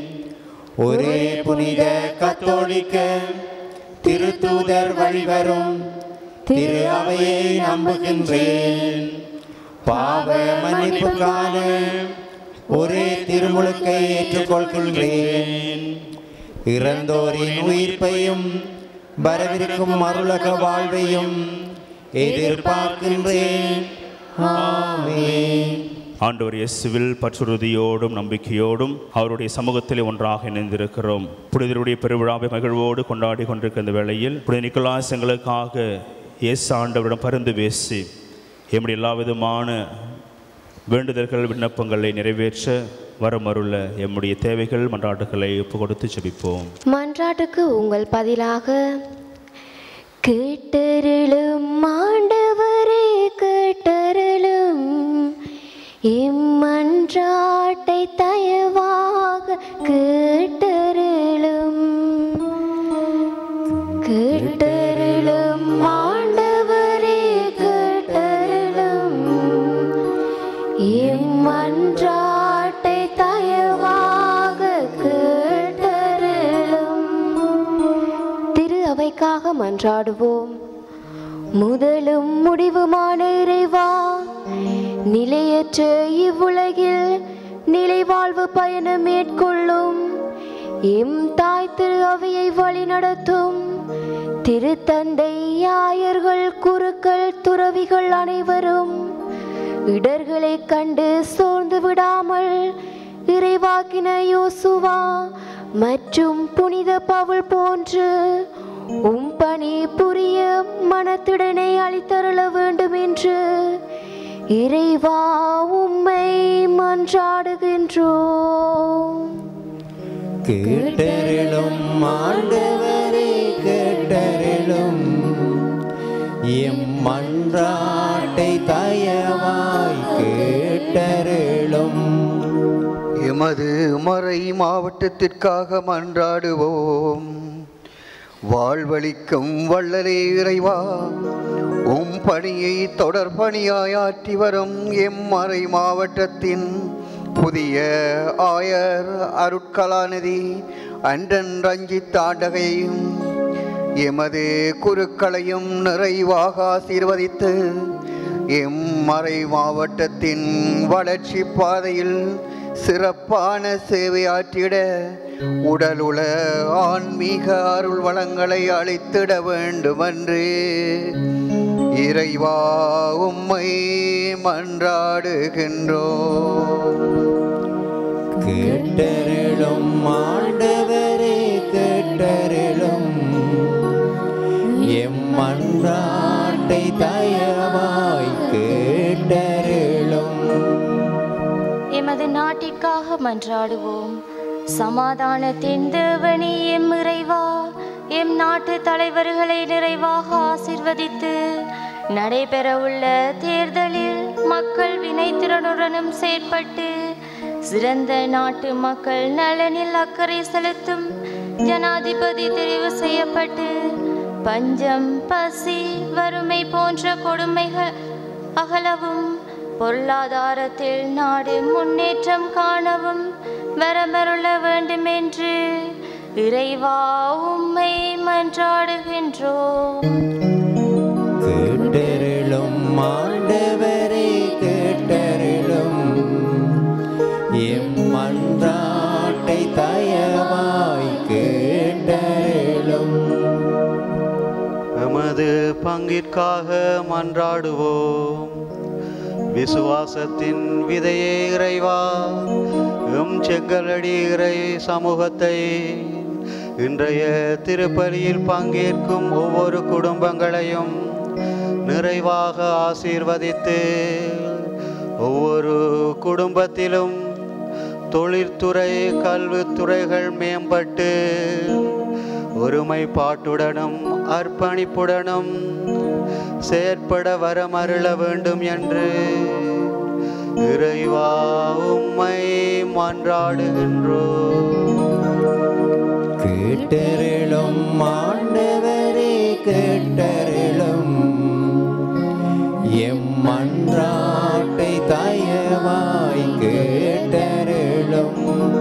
ஒரே புனித கத்தோலிக்க திருத்தூதர் வழிவரும் திரு அவையை நம்புகின்றேன் பாவ மன்னிப்புக்கான ஒரே திருமுழுக்கை ஏற்றுக்கொள்கின்றேன் இறந்தோரின் உயிர்ப்பையும் வரவிருக்கும் அருளக வாழ்வையும் எதிர்பார்க்கின்றேன் ஆமென் ஆண்டவர் இயேசுவில் பற்றுறுதியோடும் நம்பிக்கையோடும் அவருடைய சமூகத்திலே ஒன்றாக இணைந்திருக்கிறோம் புனிதருடைய பெருவிழாவை மகிழ்வோடு கொண்டாடி கொண்டிருக்கிற இந்த வேளையில் புனித நிக்கலாஸ் எங்களுக்காக இயேசு ஆண்டவரிடம் பரிந்து பேசி எம்முடைய எல்லா விதமான வேண்டுதல்கள் விண்ணப்பங்களை நிறைவேற்ற வரமருள எம்முடைய தேவைகள் மன்றாட்டுகளை ஒப்பு கொடுத்து ஜெபிப்போம் மன்றாட்டுக்கு உங்கள் பதிலாக கேட்டருளும் ஆண்டவரே கேட்டருளும் இம்மன்றாட்டை தயவாக கேட்டருளும் கேட்டருளும் ஆண்டவரே கேட்டருளும் இம்மன்றாட்டை தயவாக கேட்டருளும் திரு அவைக்காக மன்றாடுவோம் முதலும் முடிவுமான இறைவா நிலையற்ற இவ்வுலகில் நிலைவாழ்வு பயணம் மேற்கொள்ளும் எம் தாய் திரு அவையை வழிநடத்தும் திருத்தந்தை ஆயர்கள் குருக்கள் துறவிகள் அனைவரும் இடர்களைக் கண்டு சோர்ந்து விடாமல் இறைவாக்கின யோசுவா மற்றும் புனித பவுல் போன்று உம் பணி புரிய மனத்துடனே அளித்தருள வேண்டும் என்று இறைவா உம்மை மன்றாடுகின்றோம் கேட்டருளும் ஆண்டவரே கேட்டருளும் எம் மன்றாட்டை தயவாய் கேட்டருளும் எமது மறை மாவட்டத்திற்காக மன்றாடுவோம் வாழ்வளிக்கும் வள்ளலே இறைவா உம் பணியை தொடர் பணியாய் ஆற்றி வரும் எம்மறை மாவட்டத்தின் புதிய ஆயர் அருட்கலாநிதி அன்றன் ரஞ்சித் தாண்டகையும் எமது குருக்களையும் நிறைவாக ஆசீர்வதித்து எம் மறை மாவட்டத்தின் வளர்ச்சி பாதையில் சிறப்பான சேவையாற்றிட உடலுள ஆன்மீக அருள் வளங்களை அளித்திட வேண்டுமென்று இறைவா உம்மை மன்றாடுகின்றோம் கேட்டருளும் ஆண்டவரே கேட்டருளும் எம் மன்றாட்டை தயவாய் கேட்டருளும் எமது நாட்டிற்காக மன்றாடுவோம் சமாதானத்தின் தேவனே எம் இறைவா எம் நாட்டு தலைவர்களை நிறைவாக ஆசிர்வதித்து நடைபெறவுள்ள தேர்தலில் மக்கள் வினைத்திறனுடனும் செயற்பட்டு சிறந்த நாட்டு மக்கள் நலனில் அக்கறை செலுத்தும் ஜனாதிபதி தெரிவு செய்யப்பட்டு பஞ்சம் பசி வறுமை போன்ற கொடுமைகள் அகலவும் பொருளாதாரத்தில் நாடு முன்னேற்றம் காணவும் வரமருள வேண்டுமென்று இறைவா உம்மை மன்றாடுகின்றோம் கேட்டருளும் ஆண்டவரே கேட்டருளும் எம் மன்றாட்டை தயவாய் கேட்டருளும் எமது பங்கிற்காக மன்றாடுவோம் விசுவாசத்தின் விதையே இறைவா எம் செங்கலடி இறை சமூகத்தை இன்றைய திருப்பலியில் பங்கேற்கும் ஒவ்வொரு குடும்பங்களையும் நிறைவாக ஆசீர்வதித்து ஒவ்வொரு குடும்பத்திலும் தொழிற்துறை கல்வித்துறைகள் மேம்பட்டு ஒருமைப்பாட்டுடனும் அர்ப்பணிப்புடனும் செயற்பட வரமருள வேண்டும் என்று இறைவா உம்மை மன்றாடுகின்றோம் கேட்டருளும் ஆண்டவரே கேட்டருளும் எம் மன்றாட்டை தயவாய் கேட்டருளும்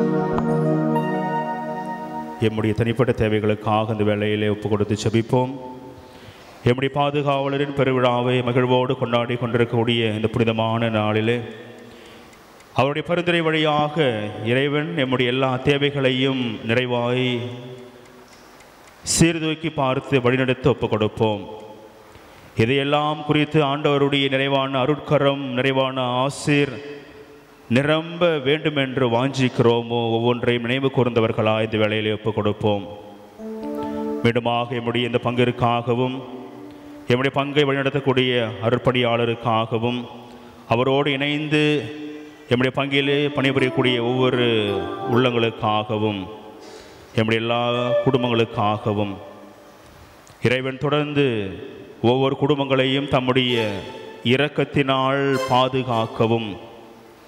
எம்முடைய தனிப்பட்ட தேவைகளுக்காக இந்த வேளையிலே ஒப்பு கொடுத்து செபிப்போம் எம்முடைய பாதுகாவலரின் பெருவிழாவை மகிழ்வோடு கொண்டாடி கொண்டிருக்கக்கூடிய இந்த புனிதமான நாளிலே அவருடைய பரிந்துரை வழியாக இறைவன் எம்முடைய எல்லா தேவைகளையும் நிறைவாய் சீர்தூக்கி பார்த்து வழிநடத்த ஒப்பு கொடுப்போம் இதையெல்லாம் குறித்து ஆண்டவருடைய நிறைவான அருட்கரம் நிறைவான ஆசீர் நிரம்ப வேண்டும் என்று வாஞ்சிக்கிறோமோ ஒவ்வொன்றையும் நினைவு கூர்ந்தவர்களாக இந்த வேளையிலே ஒப்புக் கொடுப்போம் மீண்டுமாக எம்முடைய இந்த பங்கிற்காகவும் எம்முடைய பங்கை வழிநடத்தக்கூடிய அருட்பணியாளருக்காகவும் அவரோடு இணைந்து எம்முடைய பங்கிலே பணிபுரியக்கூடிய ஒவ்வொரு உள்ளங்களுக்காகவும் எம்முடைய எல்லா குடும்பங்களுக்காகவும் இறைவன் தொடர்ந்து ஒவ்வொரு குடும்பங்களையும் தம்முடைய இரக்கத்தினால் பாதுகாக்கவும்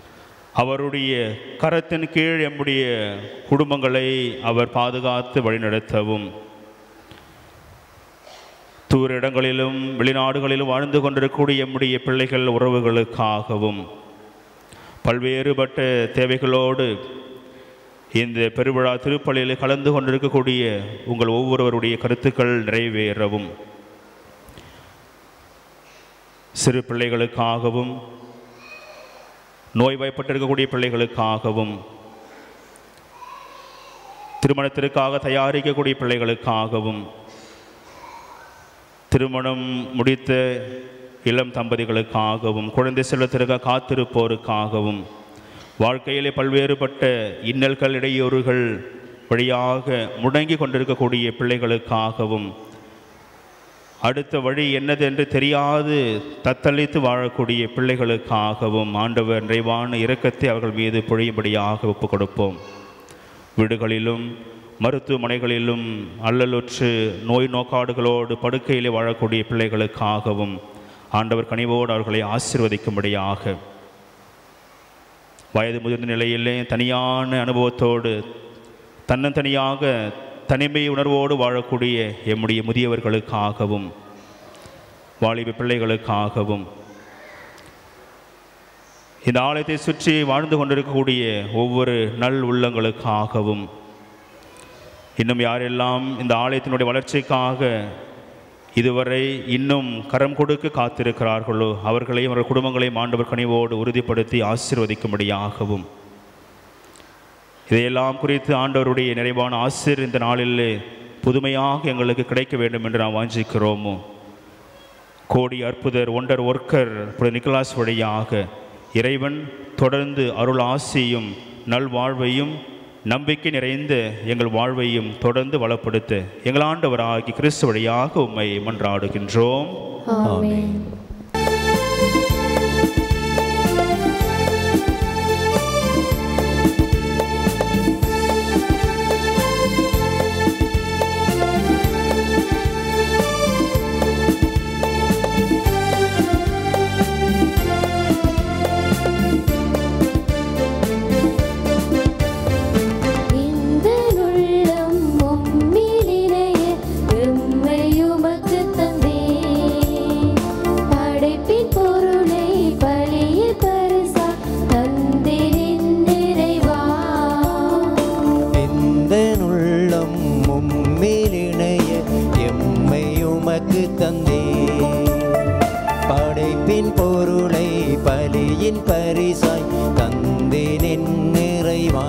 அவருடைய கரத்தின் கீழ் எம்முடைய குடும்பங்களை அவர் பாதுகாத்து வழிநடத்தவும் தூர இடங்களிலும் வெளிநாடுகளிலும் வாழ்ந்து கொண்டிருக்கக்கூடிய எம்முடைய பிள்ளைகள் உறவுகளுக்காகவும் பல்வேறுபட்ட தேவைகளோடு இந்த பெருவிழா திருப்பலியில் கலந்து கொண்டிருக்கக்கூடிய உங்கள் ஒவ்வொருவருடைய கருத்துக்கள் நிறைவேறவும் சிறு பிள்ளைகளுக்காகவும் நோய்வாய்ப்பட்டிருக்கக்கூடிய பிள்ளைகளுக்காகவும் திருமணத்திற்காக தயாரிக்கக்கூடிய பிள்ளைகளுக்காகவும் திருமணம் முடித்த இளம் தம்பதிகளுக்காகவும் குழந்தை செல்வத்திற்காக காத்திருப்போருக்காகவும் வாழ்க்கையிலே பல்வேறுபட்ட இன்னல்கள் இடையூறுகள் வழியாக முடங்கி கொண்டிருக்கக்கூடிய பிள்ளைகளுக்காகவும் அடுத்த வழி என்னது என்று தெரியாது தத்தளித்து வாழக்கூடிய பிள்ளைகளுக்காகவும் ஆண்டவர் நிறைவான இரக்கத்தை அவர்கள் மீது பொழியும்படியாக ஒப்புக் கொடுப்போம் வீடுகளிலும் மருத்துவமனைகளிலும் அல்லலுற்று நோய் நோக்காடுகளோடு படுக்கையிலே வாழக்கூடிய பிள்ளைகளுக்காகவும் ஆண்டவர் கனிவோடு அவர்களை ஆசிர்வதிக்கும்படியாக வயது முதிர்ந்த நிலையிலே தனியான அனுபவத்தோடு தன்னந்தனியாக தனிமை உணர்வோடு வாழக்கூடிய எம்முடைய முதியவர்களுக்காகவும் வாலிப பிள்ளைகளுக்காகவும் இந்த ஆலயத்தை சுற்றி வாழ்ந்து கொண்டிருக்கக்கூடிய ஒவ்வொரு நல் உள்ளங்களுக்காகவும் இன்னும் யாரெல்லாம் இந்த ஆலயத்தினுடைய வளர்ச்சிக்காக இதுவரை இன்னும் கரம் கொடுக்க காத்திருக்கிறார்களோ அவர்களையும் அவர்கள் குடும்பங்களையும் ஆண்டவர் கனிவோடு உறுதிப்படுத்தி ஆசீர்வதிக்கும்படியாகவும் இதையெல்லாம் குறித்து ஆண்டவருடைய நிறைவான ஆசிர் இந்த நாளில் புதுமையாக எங்களுக்கு கிடைக்க வேண்டும் என்று நாம் வாஞ்சிக்கிறோமோ கோடி அற்புதர் ஒண்டர் ஒர்க்கர் புனித நிக்கலாஸ் வழியாக இறைவன் தொடர்ந்து அருள் ஆசியும் நல்வாழ்வையும் நம்பிக்கை நிறைந்த எங்கள் வாழ்வையும் தொடர்ந்து வளப்படுத்த எங்கள் ஆண்டவராகி கிறிஸ்து வழியாக உம்மை மன்றாடுகின்றோம் ஆமென் இந்த உள்ளம் உம்மிலினைய எம்மை உமக்கு தந்தேன். படைப்பின் பொருளை பலிய பரிசா தந்தேன் நிறைவா. எந்த உள்ளம் உம்மிலிணைய எம்மை உமக்கு தந்தே படைப்பின் பொருளை பலியின் பரிசாய் தந்தேன் நிறைவா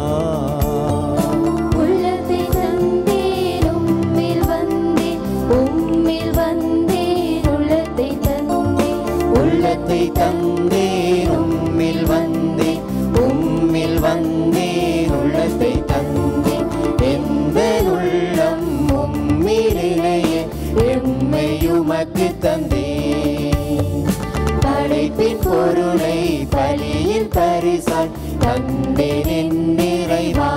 உள்ளத்தை தந்தேன் உம்மில் வந்தேன் உம்மில் வந்தேன் உள்ளத்தை தந்தேன் உள்ளத்தை தந்தேன் உம்மில் வந்தேன் உம்மில் வந்தேன் உள்ளத்தை தந்தேன் எந்த உள்ளம் உம்மிலிணைய எம்மை உமக்கு தந்தே படைப்பின் பொருளை பலியில் பரிசாய் தந்தேன் நிறைவா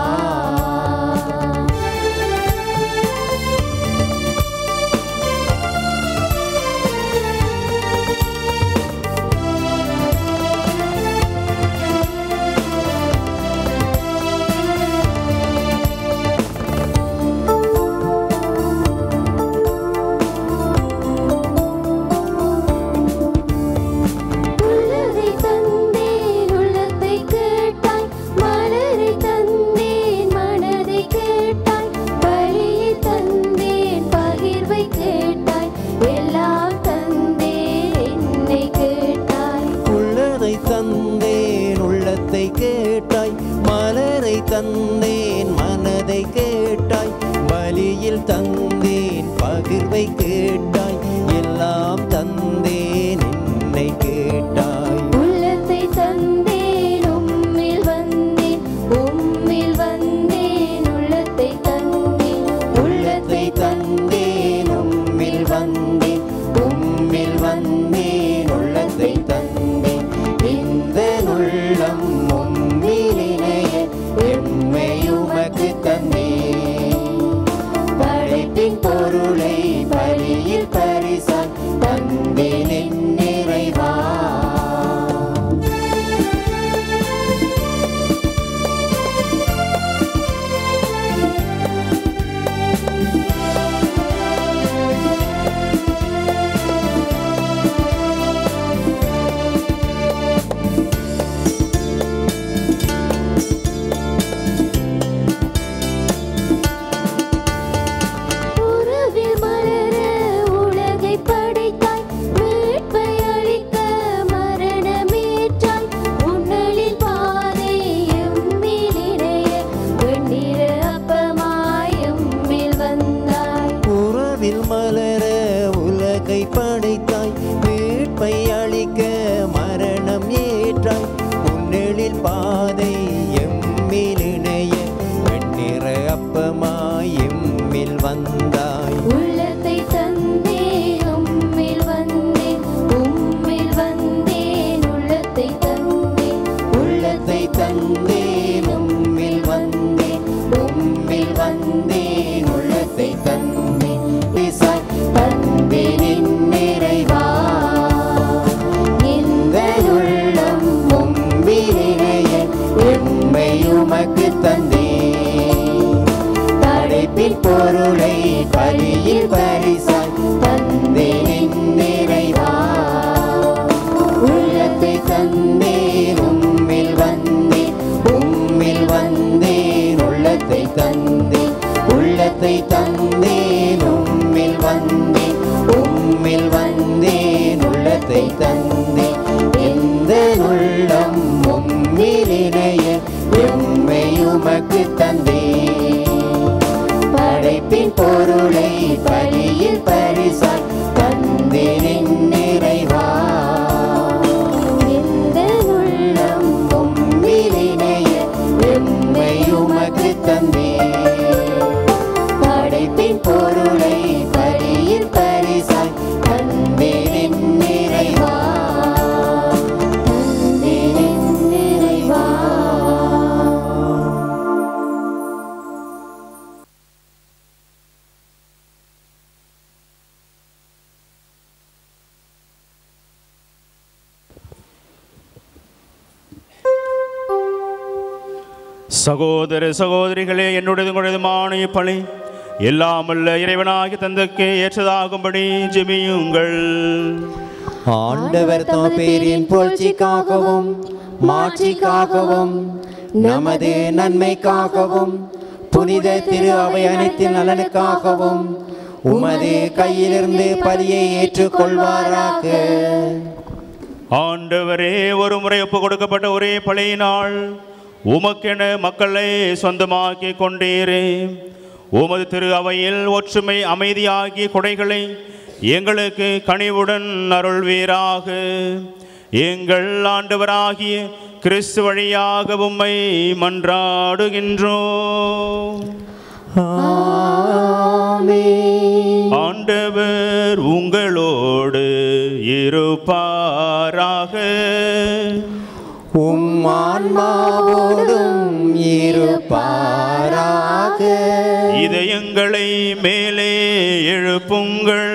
உள்ளதை தந்தேன் உள்ளத்தை கேட்டாய் மலரை தந்தேன் மனதை கேட்டாய் பலியை தந்தேன் பகிர்வை கேட்டாய் எல்லாம் தந்தேன் என்னை கேட்டாய் உள்ளதை தந்தேன் உள்ளத்தை கேட்டாய் மலரை தந்தேன் மனதை கேட்டாய் பலியில் தந்தேன் பகிர்வை கேட்டாய் எல்லாம் தந்தேன் என்னை கேட்டாய் உள்ளத்தை தந்தேன் உம்மில் வந்தேன் உம்மில் வந்தேன் உள்ளத்தை தந்தேன் உள்ளத்தை தந்தேன் உம்மில் வந்தேன் உம்மில் வந்தேன் உள்ளத்தை தந்தேன் இந்த உள்ளம் உம்மிலினைய எம்மை உமக்கு தந்தேன் படைப்பின் பொருளை பலியில் பரி பாதை எம்மில் இணைய வெண்ணிற அப்பமாய் எம்மில் வந்தாய் உள்ளத்தை தந்தேன் உம்மில் வந்தேன் உம்மில் வந்தேன் உள்ளத்தை தந்தேன் உள்ளத்தை தந்தேன் உம்மில் வந்தேன் உம்மில் வந்தேன் உள்ளத்தை தந்தேன் பிசாய் அன்பினின் நிறைவா இந்த உள்ளம் உம்மில் இணைய எம்மை உமக்கு தந்தேன் படைப்பின் பொருளை பலியில் பரிசாய் தந்தேன் நிறைவா உள்ளத்தை தந்தேன் உம்மில் வந்தேன் உம்மில் வந்தேன் உள்ளத்தை தந்தேன் உள்ளத்தை தந்தேன் உம்மில் வந்தேன் உம்மில் வந்தேன் உள்ளத்தை தந்தேன் எந்த உள்ளம் உம்மில் இணைய எம்மை உமக்கு தந்தேன் படைப்பின் பொருளை பலியில் பரிசாய் தந்தேன் நிறைவா இந்த உள்ளம் உம்மில் இணைய எம்மை உமக்கு தந்தேன் படைப்பின் பொருளை பலியில் பரிசாய் தந்தேன் நிறைவா தந்தேன் நிறைவா சகோதர சகோதரிகளே என்னுடையது உங்களுடையதுமான இப்பணி எல்லாமல்ல இறைவனாகி தந்தக்கு ஏற்றதாகும்படி ஜெபியுங்கள் ஆண்டவர் தம் பேரின் புகழ்ச்சிக்காகவும் மாட்சிக்காகவும் நமது நன்மைக்காகவும் புனித திரு அவை அனைத்தின் நலனுக்காகவும் உமது கையிலிருந்து பலியை ஏற்றுக்கொள்வாராக ஆண்டவரே ஒரு முறை ஒப்பு கொடுக்கப்பட்ட ஒரே பழையினால் உமக்கென மக்களை சொந்தமாக்கி கொண்டீரே உமது திரு அவையில் ஒற்றுமை அமைதியாகிய கொடைகளை எங்களுக்கு கனிவுடன் அருள்வீராக எங்கள் ஆண்டவராகிய கிறிஸ்து வழியாக உம்மை மன்றாடுகின்றோம் ஆண்டவர் உங்களோடு இருப்பாராக உம் ஆன்மாவோடும் இருப்பாராக இதயங்களை மேலே எழுப்புங்கள்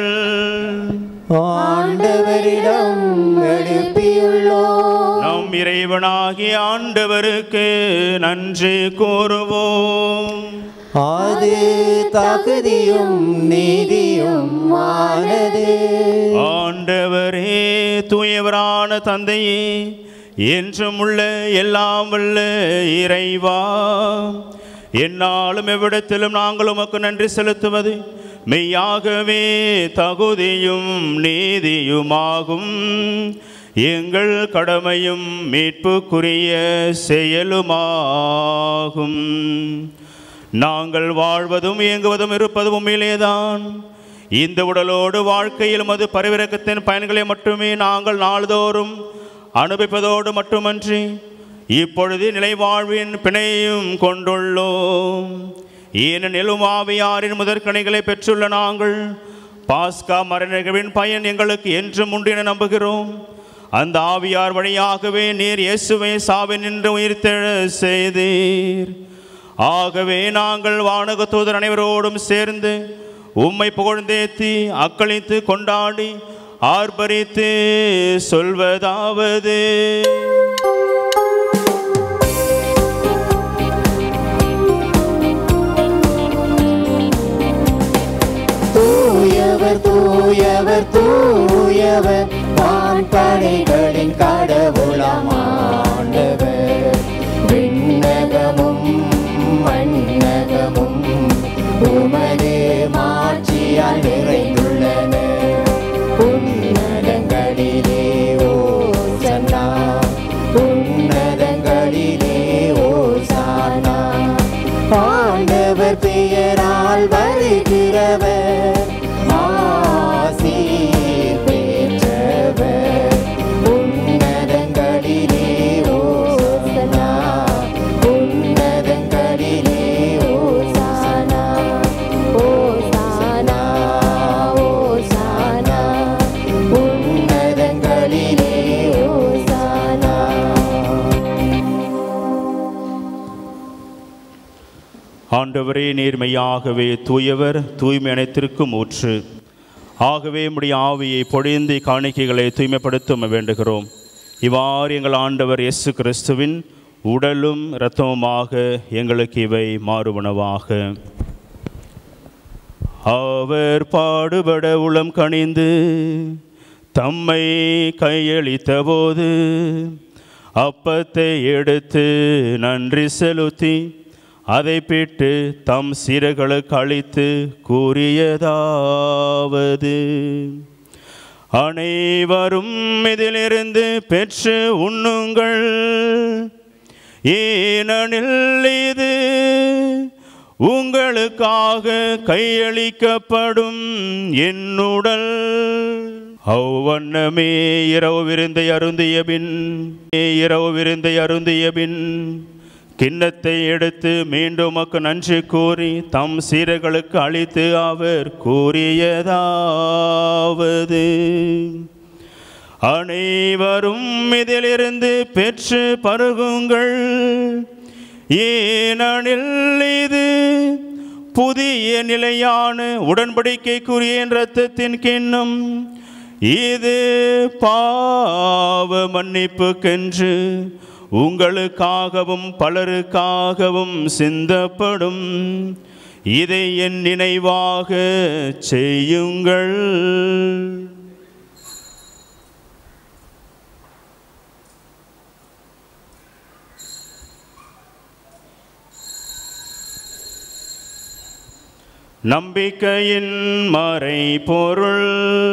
ஆண்டவரிடம் எழுப்பியுள்ளோம் நம் இறைவனாகிய ஆண்டவருக்கு நன்றி கூறுவோம் அது தகுதியும் நீதியும் ஆனது ஆண்டவரே தூயவரான தந்தையே என்றும் உள்ள எல்லாம் வல்ல இறைவா என்னாலும் எவ்விடத்திலும் நாங்கள் உமக்கு நன்றி செலுத்துவது மெய்யாகவே தகுதியும் நீதியுமாகும் எங்கள் கடமையும் மீட்புக்குரிய செயலுமாகும் நாங்கள் வாழ்வதும் இயங்குவதும் இருப்பதும் உண்மையிலேதான் இந்த உடலோடு வாழ்க்கையிலும் அது பரிவிறக்கத்தின் பயன்களை மட்டுமே நாங்கள் நாள்தோறும் அனுபவிப்பதோடு மட்டுமன்றி இப்பொழுது நிலை வாழ்வின் பிணையும் கொண்டுள்ளோம் ஏனெனிலும் ஆவியாரின் முதற்கணிகளை பெற்றுள்ள நாங்கள் பாஸ்கா மரணவின் பயன் எங்களுக்கு என்றும் உண்டு என நம்புகிறோம் அந்த ஆவியார் வழியாகவே நீர் இயேசுவை சாவி நின்று உயிர்த்தெழ செய்தீர் ஆகவே நாங்கள் வானக தூதர் அனைவரோடும் சேர்ந்து உம்மை புகழ்ந்தேத்தி அக்களித்து கொண்டாடி ஆர்ப்பரித்து சொல்வதாவது தூயவர் தூயவர் தூயவர் வான் படைகளின் கடவுளாம் ஆண்டவர் விண்ணகமும் மண்ணகமும் உமது மாட்சியால் நிறைந்துள்ளன உன்னதங்களிலே ஓ சன்னா உன்னதங்களிலே ஓ சானா ஆண்டவர் பெயரால் வருகிறவர் ஆசீர் பெற்றவர் உன்னதங்களிலே ஆண்டவரே நேர்மையாகவே தூயவர் தூய்மை அனைத்திற்கும் ஊற்று ஆகவே உம்முடைய ஆவியை பொழிந்து காணிக்கைகளை தூய்மைப்படுத்த வேண்டுகிறோம் இவ்வாறு எங்கள் ஆண்டவர் இயேசு கிறிஸ்துவின் உடலும் இரத்தமுமாக எங்களுக்கு இவை மாறுவனவாக அவர் பாடுபட உளம் கனிந்து தம்மை கையளித்தபோது அப்பத்தை எடுத்து நன்றி செலுத்தி அதை பிட்டு தம் சிறகளுக்கு அளித்து கூறியதாவது அனைவரும் இதிலிருந்து பெற்று உண்ணுங்கள் ஏனெனில் இது உங்களுக்காக கையளிக்கப்படும் என்னுடல் அவ்வண்ணமே இரவு விருந்தை அருந்திய பின் இரவு விருந்தை அருந்திய பின் கிண்ணத்தை எடுத்து மீண்டும் உமக்கு நன்றி கூறி தம் சீரர்களுக்கு அளித்து அவர் கூறியதாவது அனைவரும் இதிலிருந்து பெற்று பருகுங்கள் ஏனெனில் இது புதிய நிலையான உடன்படிக்கைக்குரிய இரத்தத்தின் கிண்ணம் இது பாவ மன்னிப்புக்கென்று உங்களுக்காகவும் பலருக்காகவும் சிந்தப்படும் இதை என் நினைவாக செய்யுங்கள் நம்பிக்கையின் மறை பொருள்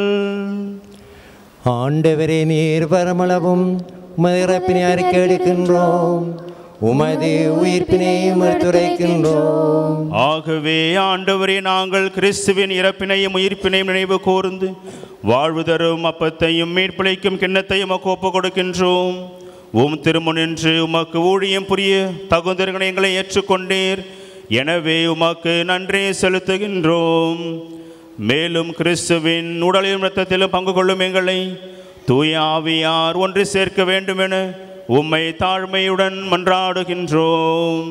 ஆண்டவரே நீர் வரமளவும் உமது இறப்பினை அறிக்கை எடுக்கின்றோம் உமது உயிர்ப்பினையும் எடுத்துரைக்கின்றோம் ஆகவே ஆண்டவரே நாங்கள் கிறிஸ்துவின் இறப்பினையும் உயிர்ப்பினையும் நினைவு கூர்ந்து வாழ்வு தரும் அப்பத்தையும் மீட்பிழைக்கும் கிண்ணத்தையும் உமக்கு ஒப்புக் கொடுக்கின்றோம் உம் திருமுனின்று உமக்கு ஊழியம் புரிய தகுந்தர்களை எங்களை ஏற்றுக்கொண்டீர் எனவே உமக்கு நன்றி செலுத்துகின்றோம் மேலும் கிறிஸ்துவின் உடலிலும் இரத்தத்திலும் பங்கு கொள்ளும் எங்களை தூய ஆவியார் ஒன்று சேர்க்க வேண்டும் என உம்மை தாழ்மையுடன் மன்றாடுகின்றோம்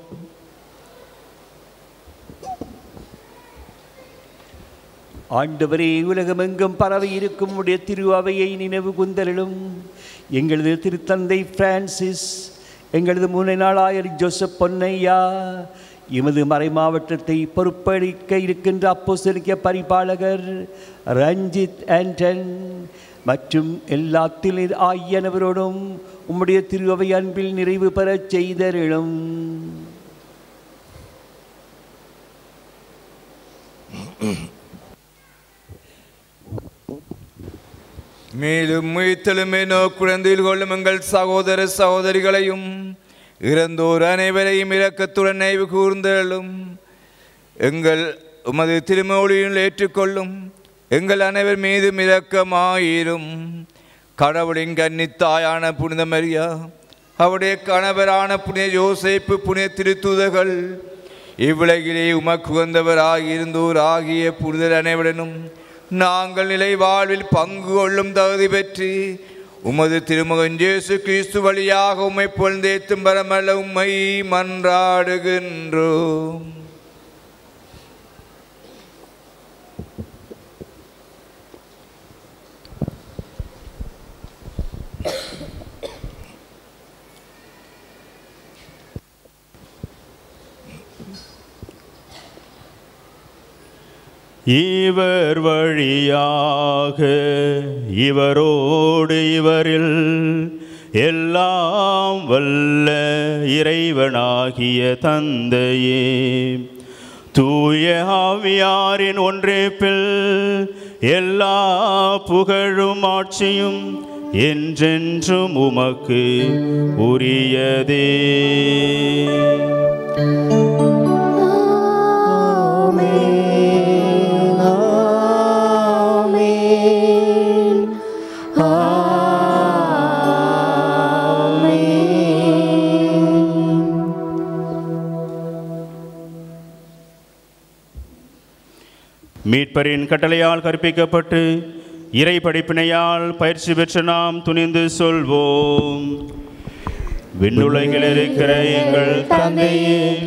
ஆண்டவரே உலகமெங்கும் பரவி இருக்கும் உடைய திரு அவையை நினைவு குந்தலிலும் எங்களது திருத்தந்தை பிரான்சிஸ் எங்களது முனை நாளாயர் ஜோசப் பொன்னையா எமது மறை மாவட்டத்தை பொறுப்பளிக்க இருக்கின்ற அப்போஸ்தலிக்க பரிபாலகர் ரஞ்சித் ஆண்டன் மற்றும் எல்லா திளிர் ஆகியனவரோடும் உம்முடைய திரு அவை அன்பில் நிறைவு பெறச் செய்தருளும் மேலும் உயிர்த்தெழுமே நோக்குழந்தையில் கொள்ளும் எங்கள் சகோதர சகோதரிகளையும் இறந்தோர் அனைவரையும் இரக்கத்துடன் நினைவு கூர்ந்தெழும் எங்கள் உமது திருமொழியில் ஏற்றுக்கொள்ளும் எங்கள் அனைவர் மீதும் இரக்கமாயிரும் கடவுளின் கன்னித்தாயான புனித மரியா அவருடைய கணவரான புனித யோசேப்பு புனித திருத்துதர்கள் இவ்வுலகிலே உமக்கு உகந்தவராகியிருந்தோர் ஆகிய புனிதர் அனைவருடனும் நாங்கள் நிலை வாழ்வில் பங்கு கொள்ளும் தகுதி பெற்று உமது திருமகன் இயேசு கிறிஸ்து வழியாக உம்மை பொழுந்தேத்தும் பரமல்ல உம்மை மன்றாடுகின்றோம் இவர் வழியாக இவரோடு இவரில் எல்லாம் வல்ல இறைவனாகிய தந்தையே தூய ஆவியாரின் ஒன்றிப்பில் எல்லா புகழும் ஆட்சியும் என்றென்றும் உமக்கு உரியதே மீட்பரின் கட்டளையால் கற்பிக்கப்பட்டு இறை படிப்பினையால் பயிற்சி பெற்ற நாம் துணிந்து சொல்வோம் விண்ணுலகில் இருக்கிற எங்கள் தந்தையே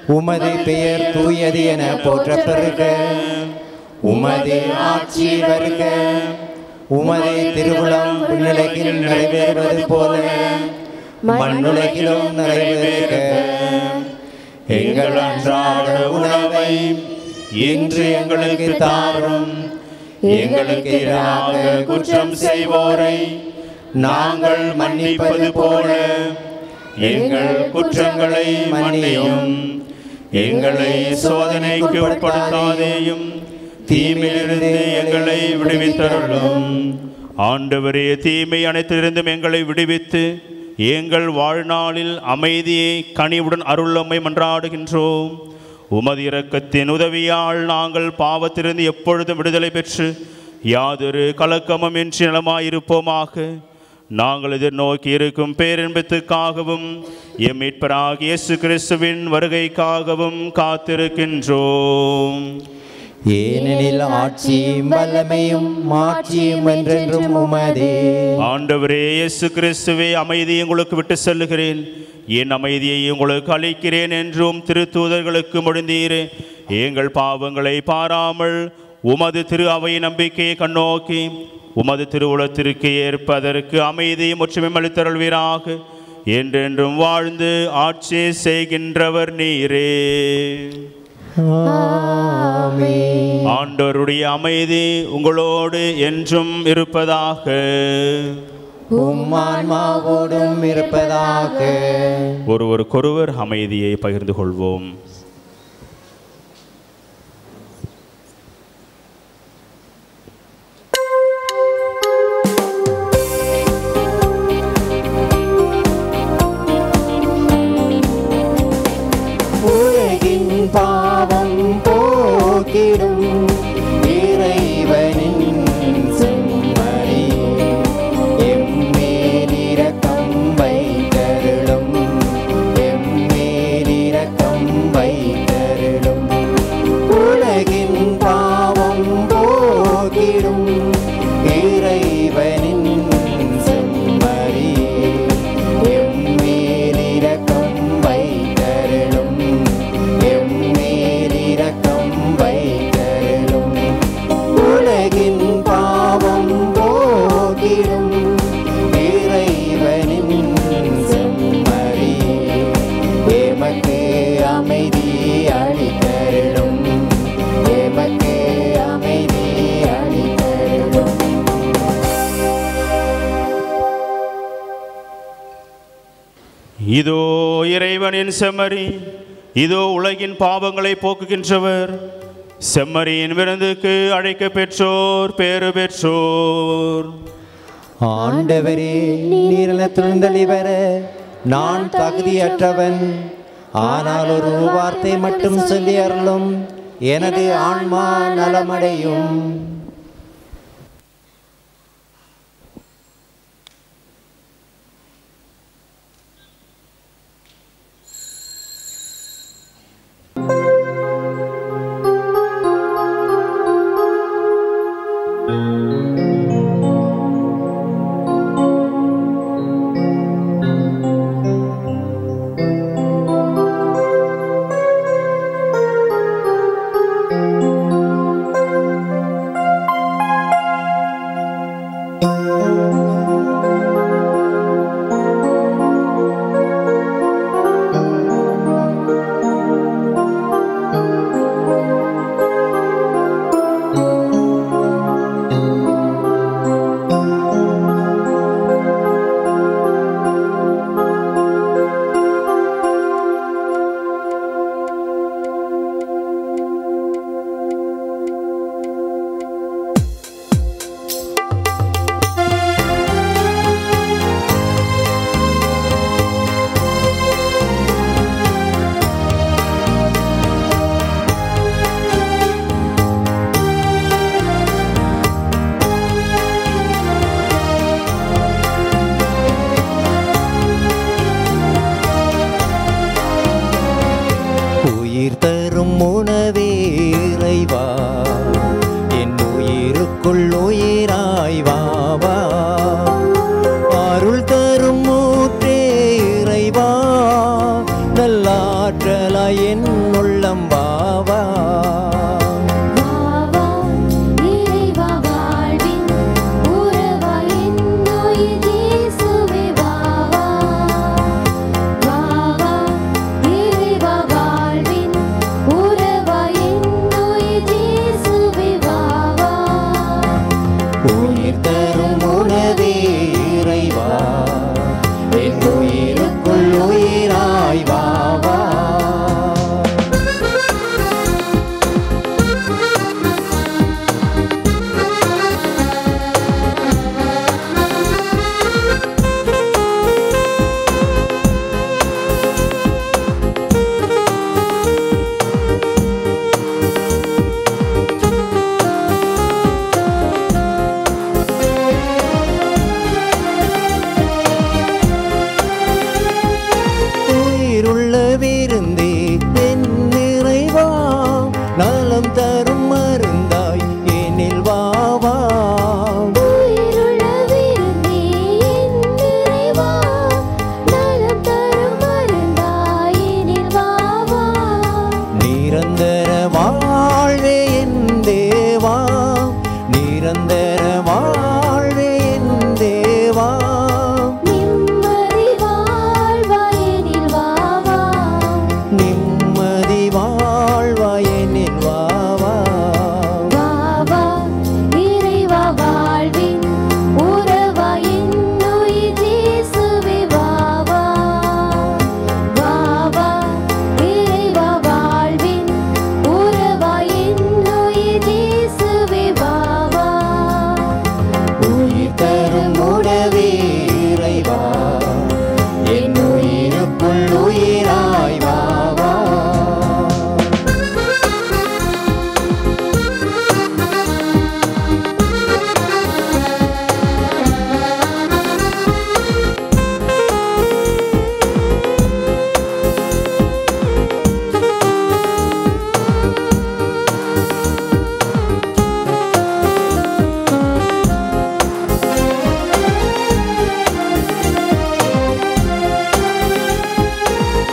உமது பெயர் தூயது என போற்ற பெறுக உமது ஆட்சி வருக உமது திருவுளம் விண்ணுலகில் நிறைவேறுவது போல மண்ணுலகிலும் நிறைவேறுக எங்கள் அன்றாட உணவை இன்று எங்களுக்கு தாரும் எங்களுக்கு எதிராக குற்றம் செய்வோரை நாங்கள் மன்னிப்பது போல எங்கள் குற்றங்களை மன்னியும் எங்களை சோதனைக்கு உட்படுத்தாதேயும் தீமையிலிருந்து எங்களை விடுவித்தருளும் ஆண்டவரே தீமை அனைத்திலிருந்தும் எங்களை விடுவித்து எங்கள் வாழ்நாளில் அமைதியை கனிவுடன் அருளம்மை மன்றாடுகின்றோம் உமது இரக்கத்தின் உதவியால் நாங்கள் பாவத்திலிருந்து எப்பொழுதும் விடுதலை பெற்று யாதொரு கலக்கமும் இன்றி நலமாயிருப்போமாக நாங்கள் எதிர்நோக்கி இருக்கும் பேரின்பத்துக்காகவும் எம் மீட்பராகிய இயேசு கிறிஸ்துவின் வருகைக்காகவும் காத்திருக்கின்றோம் ஏனெனில் ஆட்சியும் வல்லமையும் மாட்சியும் என்றென்றும் உமதே ஆண்டவரே இயேசு கிறிஸ்துவே அமைதியை உங்களுக்கு விட்டு செல்லுகிறேன் என் அமைதியை உங்களுக்கு அளிக்கிறேன் என்றும் திருத்தூதர்களுக்கு முடிந்தீரே எங்கள் பாவங்களை பாராமல் உமது திரு அவை நம்பிக்கையை கண்ணோக்கி உமது திருவுளத்திற்கு ஏற்பதற்கு அமைதியும் ஒற்றுமையும் அளித்தருள்வீராக என்றென்றும் வாழ்ந்து ஆட்சி செய்கின்றவர் நீரே ஆண்டவருடைய அமைதி உங்களோடு என்றும் இருப்பதாக உம்மான்மாவோடும் இருப்பதாக ஒருவருக்கொருவர் அமைதியை பகிர்ந்து கொள்வோம் உலகின் பாவம் போக்கிடும் இறைவனின் செம்மறி எம்மேலிரக்கம் வைத்தருளும் எம்மேலிரக்கம் வைத்தருளும் உலகின் பாவம் போக்கிடும் இறைவனின் செம்மறி எம்மேலிரக்கம் வைத்தருளும் எம்மேலிரக்கம் வைத்தருளும் உலகின் பாவம் போகிடும் இறைவனின் செம்மறி எமக்கு அமைதி அளித்தருளும் எமக்கு அமைதி அளித்தருளும் இதோ இறைவனின் செம்மறி இதோ உலகின் பாவங்களை போக்குகின்றவர் செம்மறியின் விருந்துக்கு அழைக்க பெற்றோர் பேறு பெற்றோர் ஆண்டவரே நீரிழத்திருந்தளி வர நான் தகுதியற்றவன் ஆனால் ஒரு வார்த்தை மட்டும் சொல்லி அருளும் எனது ஆன்மா நலமடையும் உயிர் தரும் உணவே இறைவா என் உயிருக்குள் உயிராய் வா வா அருள் தரும் ஊற்றே இறைவா நல்லாற்றலாய் என்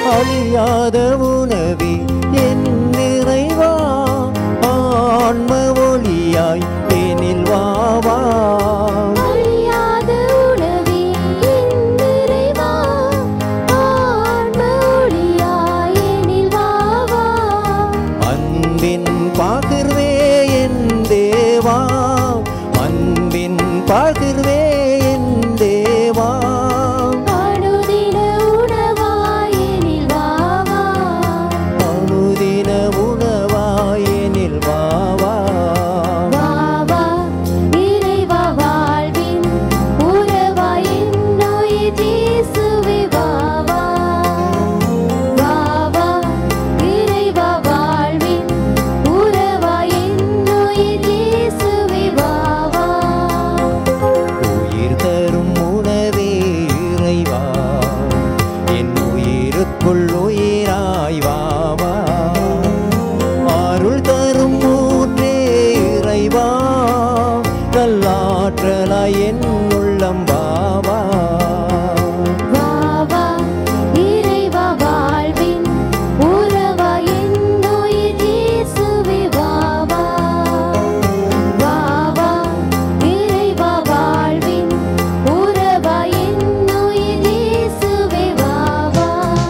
அழியாத உணவே என் நிறைவா ஆன்ம ஒளியாய் எனில் வாவா அழியாத உணவே என் நிறைவா, ஆன்ம ஒளியாய் எனில் வா வா. அன்பின் பகிர்வே என் தேவா அன்பின் பகிர்வே என் தேவா அனுதின உணவாய் எனில் வா வா. அனுதின உணவாயெனில் வாவா வா வா, இறைவா வாழ்வின் உறவாய் என்னுயிர் இயேசுவே வா வா. வா வா, இறைவா வாழ்வின் உறவாய் என்னுயிர் இயேசுவே வா வா. உயிர் தரும் உணவே இறைவா என் உயிருக்குள் உயிராய் வாவா அருள் தரும் ஊற்றே இறைவா கல்லாற்றலாய் என் உள்ளம் வாவா வா வா, இறைவா வாழ்வின் உறவாய் என்னுயிர் இயேசுவே வா வா. வா வா, இறைவா வாழ்வின் உறவாய் என்னுயிர் இயேசுவே வா வா.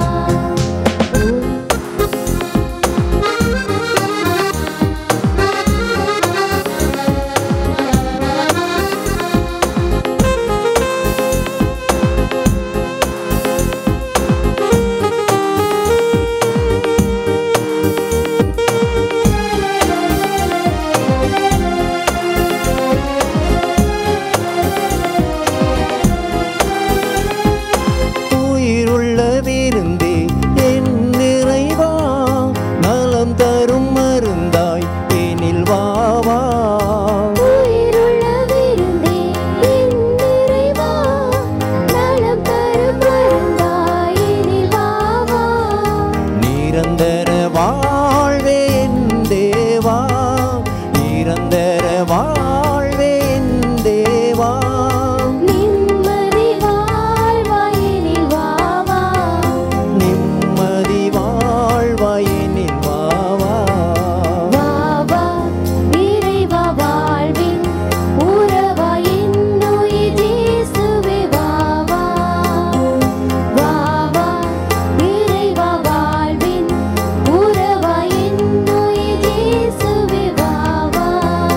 உயிருள்ள விருந்தே என் நிறைவா நலம் தரும் மருந்தாய் எனில் வாவா உயிருள்ள விருந்தே என் நிறைவா, நலம் தரும் மருந்தாய் எனில் வா வா. நிரந்தர வாழ்வே என் தேவா நிரந்தர வாழ்வே என் தேவா நிம்மதி வாழ்வாய் எனில் வா வா. நிம்மதி வாழ்வாயெனில் வாவா வா வா, இறைவா வாழ்வின் உறவாய் என்னுயிர் இயேசுவே வா வா. வா வா, இறைவா வாழ்வின் உறவாய் என்னுயிர் இயேசுவே வா வா.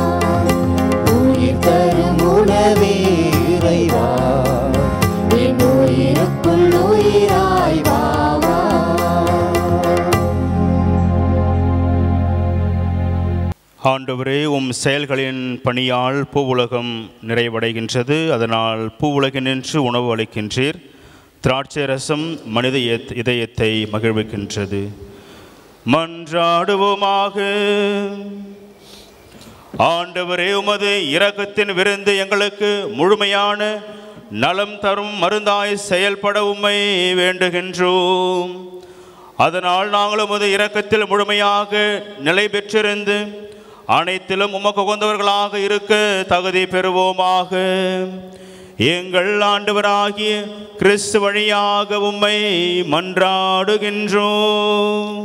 உயிர் தரும் உணவே இறைவா என் உயிருக்குள் உயிராய் வாவா ஆண்டவரே உம் செயல்களின் பணியால் பூவுலகம் நிறைவடைகின்றது அதனால் பூவுலகினின்று உணவு அளிக்கின்றீர் திராட்சை ரசம் மனித இயத்- இதயத்தை மகிழ்விக்கின்றது மன்றாடுவோமாக ஆண்டவரே உமது இரக்கத்தின் விருந்து எங்களுக்கு முழுமையான நலம் தரும் மருந்தாய் செயல்பட உம்மை வேண்டுகின்றோம் அதனால் நாங்கள் உமது இரக்கத்தில் முழுமையாக நிலை பெற்றிருந்து அனைத்திலும் உமக்கு உகந்தவர்களாக இருக்க தகுதி பெறுவோமாக எங்கள் ஆண்டவராகிய கிறிஸ்து வழியாக உம்மை மன்றாடுகின்றோம்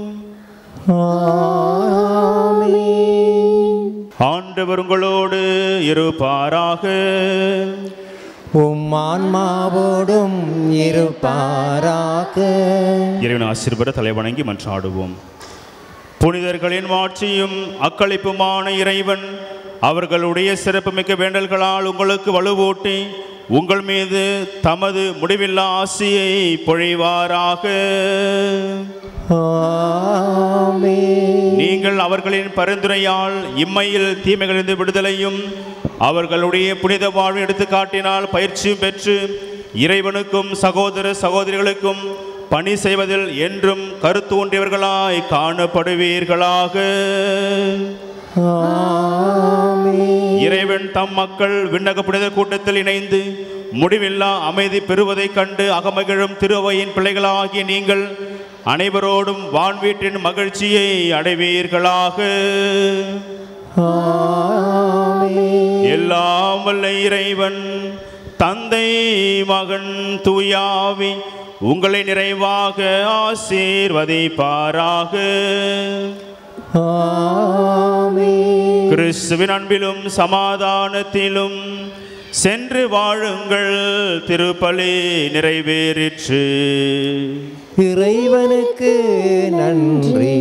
ஆண்டவர் உங்களோடு இருப்பாராக உம் ஆன்மாவோடும் இருப்பாராக இறைவன் ஆசீர்வர தலைவணங்கி மன்றாடுவோம் புனிதர்களின் மாட்சியும் அக்களிப்புமான இறைவன் அவர்களுடைய சிறப்புமிக்க வேண்டல்களால் உங்களுக்கு வலுவூட்டி உங்கள் மீது தமது முடிவில்லா ஆசியை பொழிவாராக நீங்கள் அவர்களின் பரிந்துரையால் இம்மையில் தீமைகளிலிருந்து விடுதலையும் அவர்களுடைய புனித வாழ்வு எடுத்துக்காட்டினால் பயிற்சியும் பெற்று இறைவனுக்கும் சகோதர சகோதரிகளுக்கும் பணி செய்வதில் என்றும் கருத்து ஒன்றியவர்களாய் காணப்படுவீர்களாக இறைவன் தம் மக்கள் விண்ணக புனித கூட்டத்தில் இணைந்து முடிவில்லா அமைதி பெறுவதைக் கண்டு அகமகிழும் திருவையின் பிள்ளைகளாகிய நீங்கள் அனைவரோடும் வான்வீட்டின் மகிழ்ச்சியை அடைவீர்களாக எல்லாம் வல்ல இறைவன் தந்தை மகன் தூயாவி உங்களை நிறைவாக ஆசீர்வதிப்பாராக கிறிஸ்துவின் அன்பிலும் சமாதானத்திலும் சென்று வாழுங்கள் திருப்பலி நிறைவேறிற்று இறைவனுக்கு நன்றி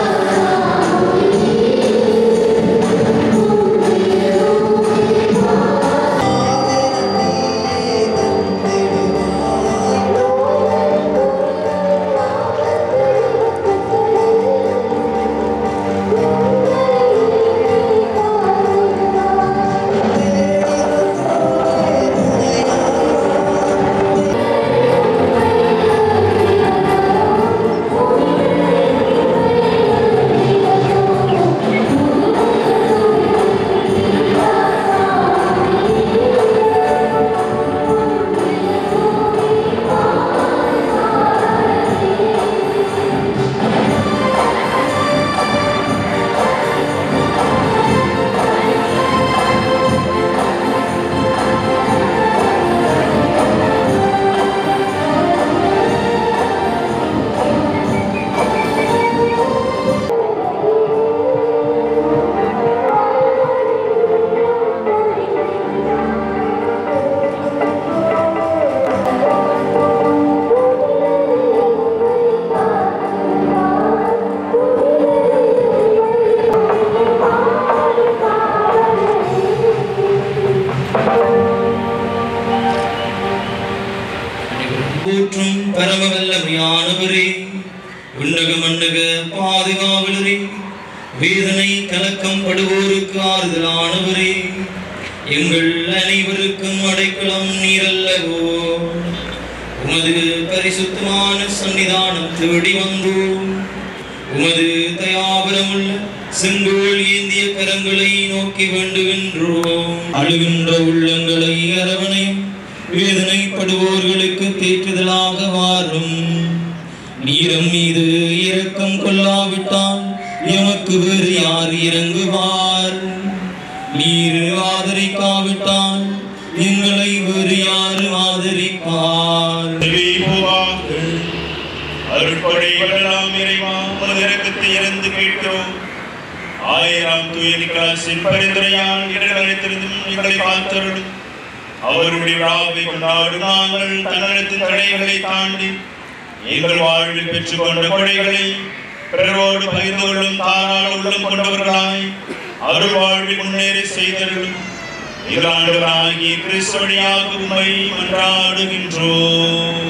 போற்றும் பரம வல்லமையானவரே உன்னக மன்னக பாதுகாவலரே வேதனை கலக்கம் படுவோருக்கு ஆறுதலானவரே எங்கள் அனைவருக்கும் அடைக்கலம் நீரல்லவோ உமது பரிசுத்தமான சன்னிதானம் தேடி வந்தோம் உமது தயாபரமுள்ள செங்கோல் ஏந்திய கரங்களை நோக்கி வேண்டுகின்றோம் அழுகின்ற உள்ளங்களை அரவணையும் வேதனைப்படுவோர்களுக்கு தேற்றுதலாக வாரும் நீரம் மீது இரக்கம் கொள்ளாவிட்டால் எமக்கு வேறு யார் இறங்குவார் நீர் ஆதரிக்காவிட்டால் எங்களை வேறு யார் ஆதரிப்பார் அருட்படை வரலாம் இறைவா உமது இரக்கத்தை இறந்து கேட்கிறோம் ஆயிரம் தூய நிக்கலாசின் பரிந்துரையால் இடர்களிலிருந்தும் எங்களை காத்தருளும் அவருடைய விழாவை கொண்டாடும் நாங்கள் தன்னலத்தின் தடைகளை தாண்டி எங்கள் வாழ்வில் பெற்றுக்கொண்ட கொடைகளை பிறரோடு பகிர்ந்து கொள்ளும் தாராள உள்ளம் கொண்டவர்களாய் அருள் வாழ்வில் முன்னேறி செய்தருளும் எங்கள் ஆண்டவராகிய கிறிஸ்து வழியாக உம்மை மன்றாடுகின்றோம்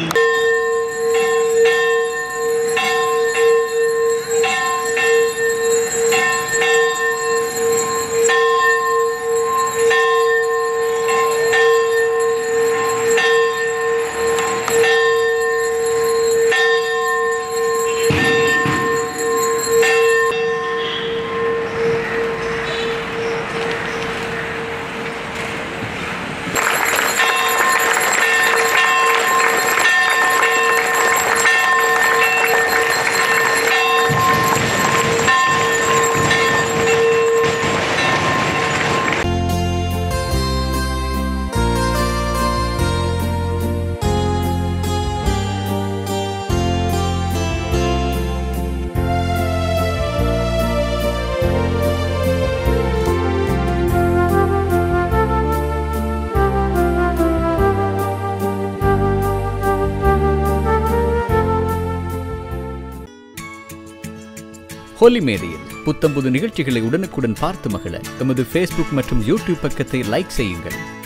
ஹோலி மேடையில் புத்தம்புது நிகழ்ச்சிகளை உடனுக்குடன் பார்த்து மகிழ எமது ஃபேஸ்புக் மற்றும் யூடியூப் பக்கத்தை லைக் செய்யுங்கள்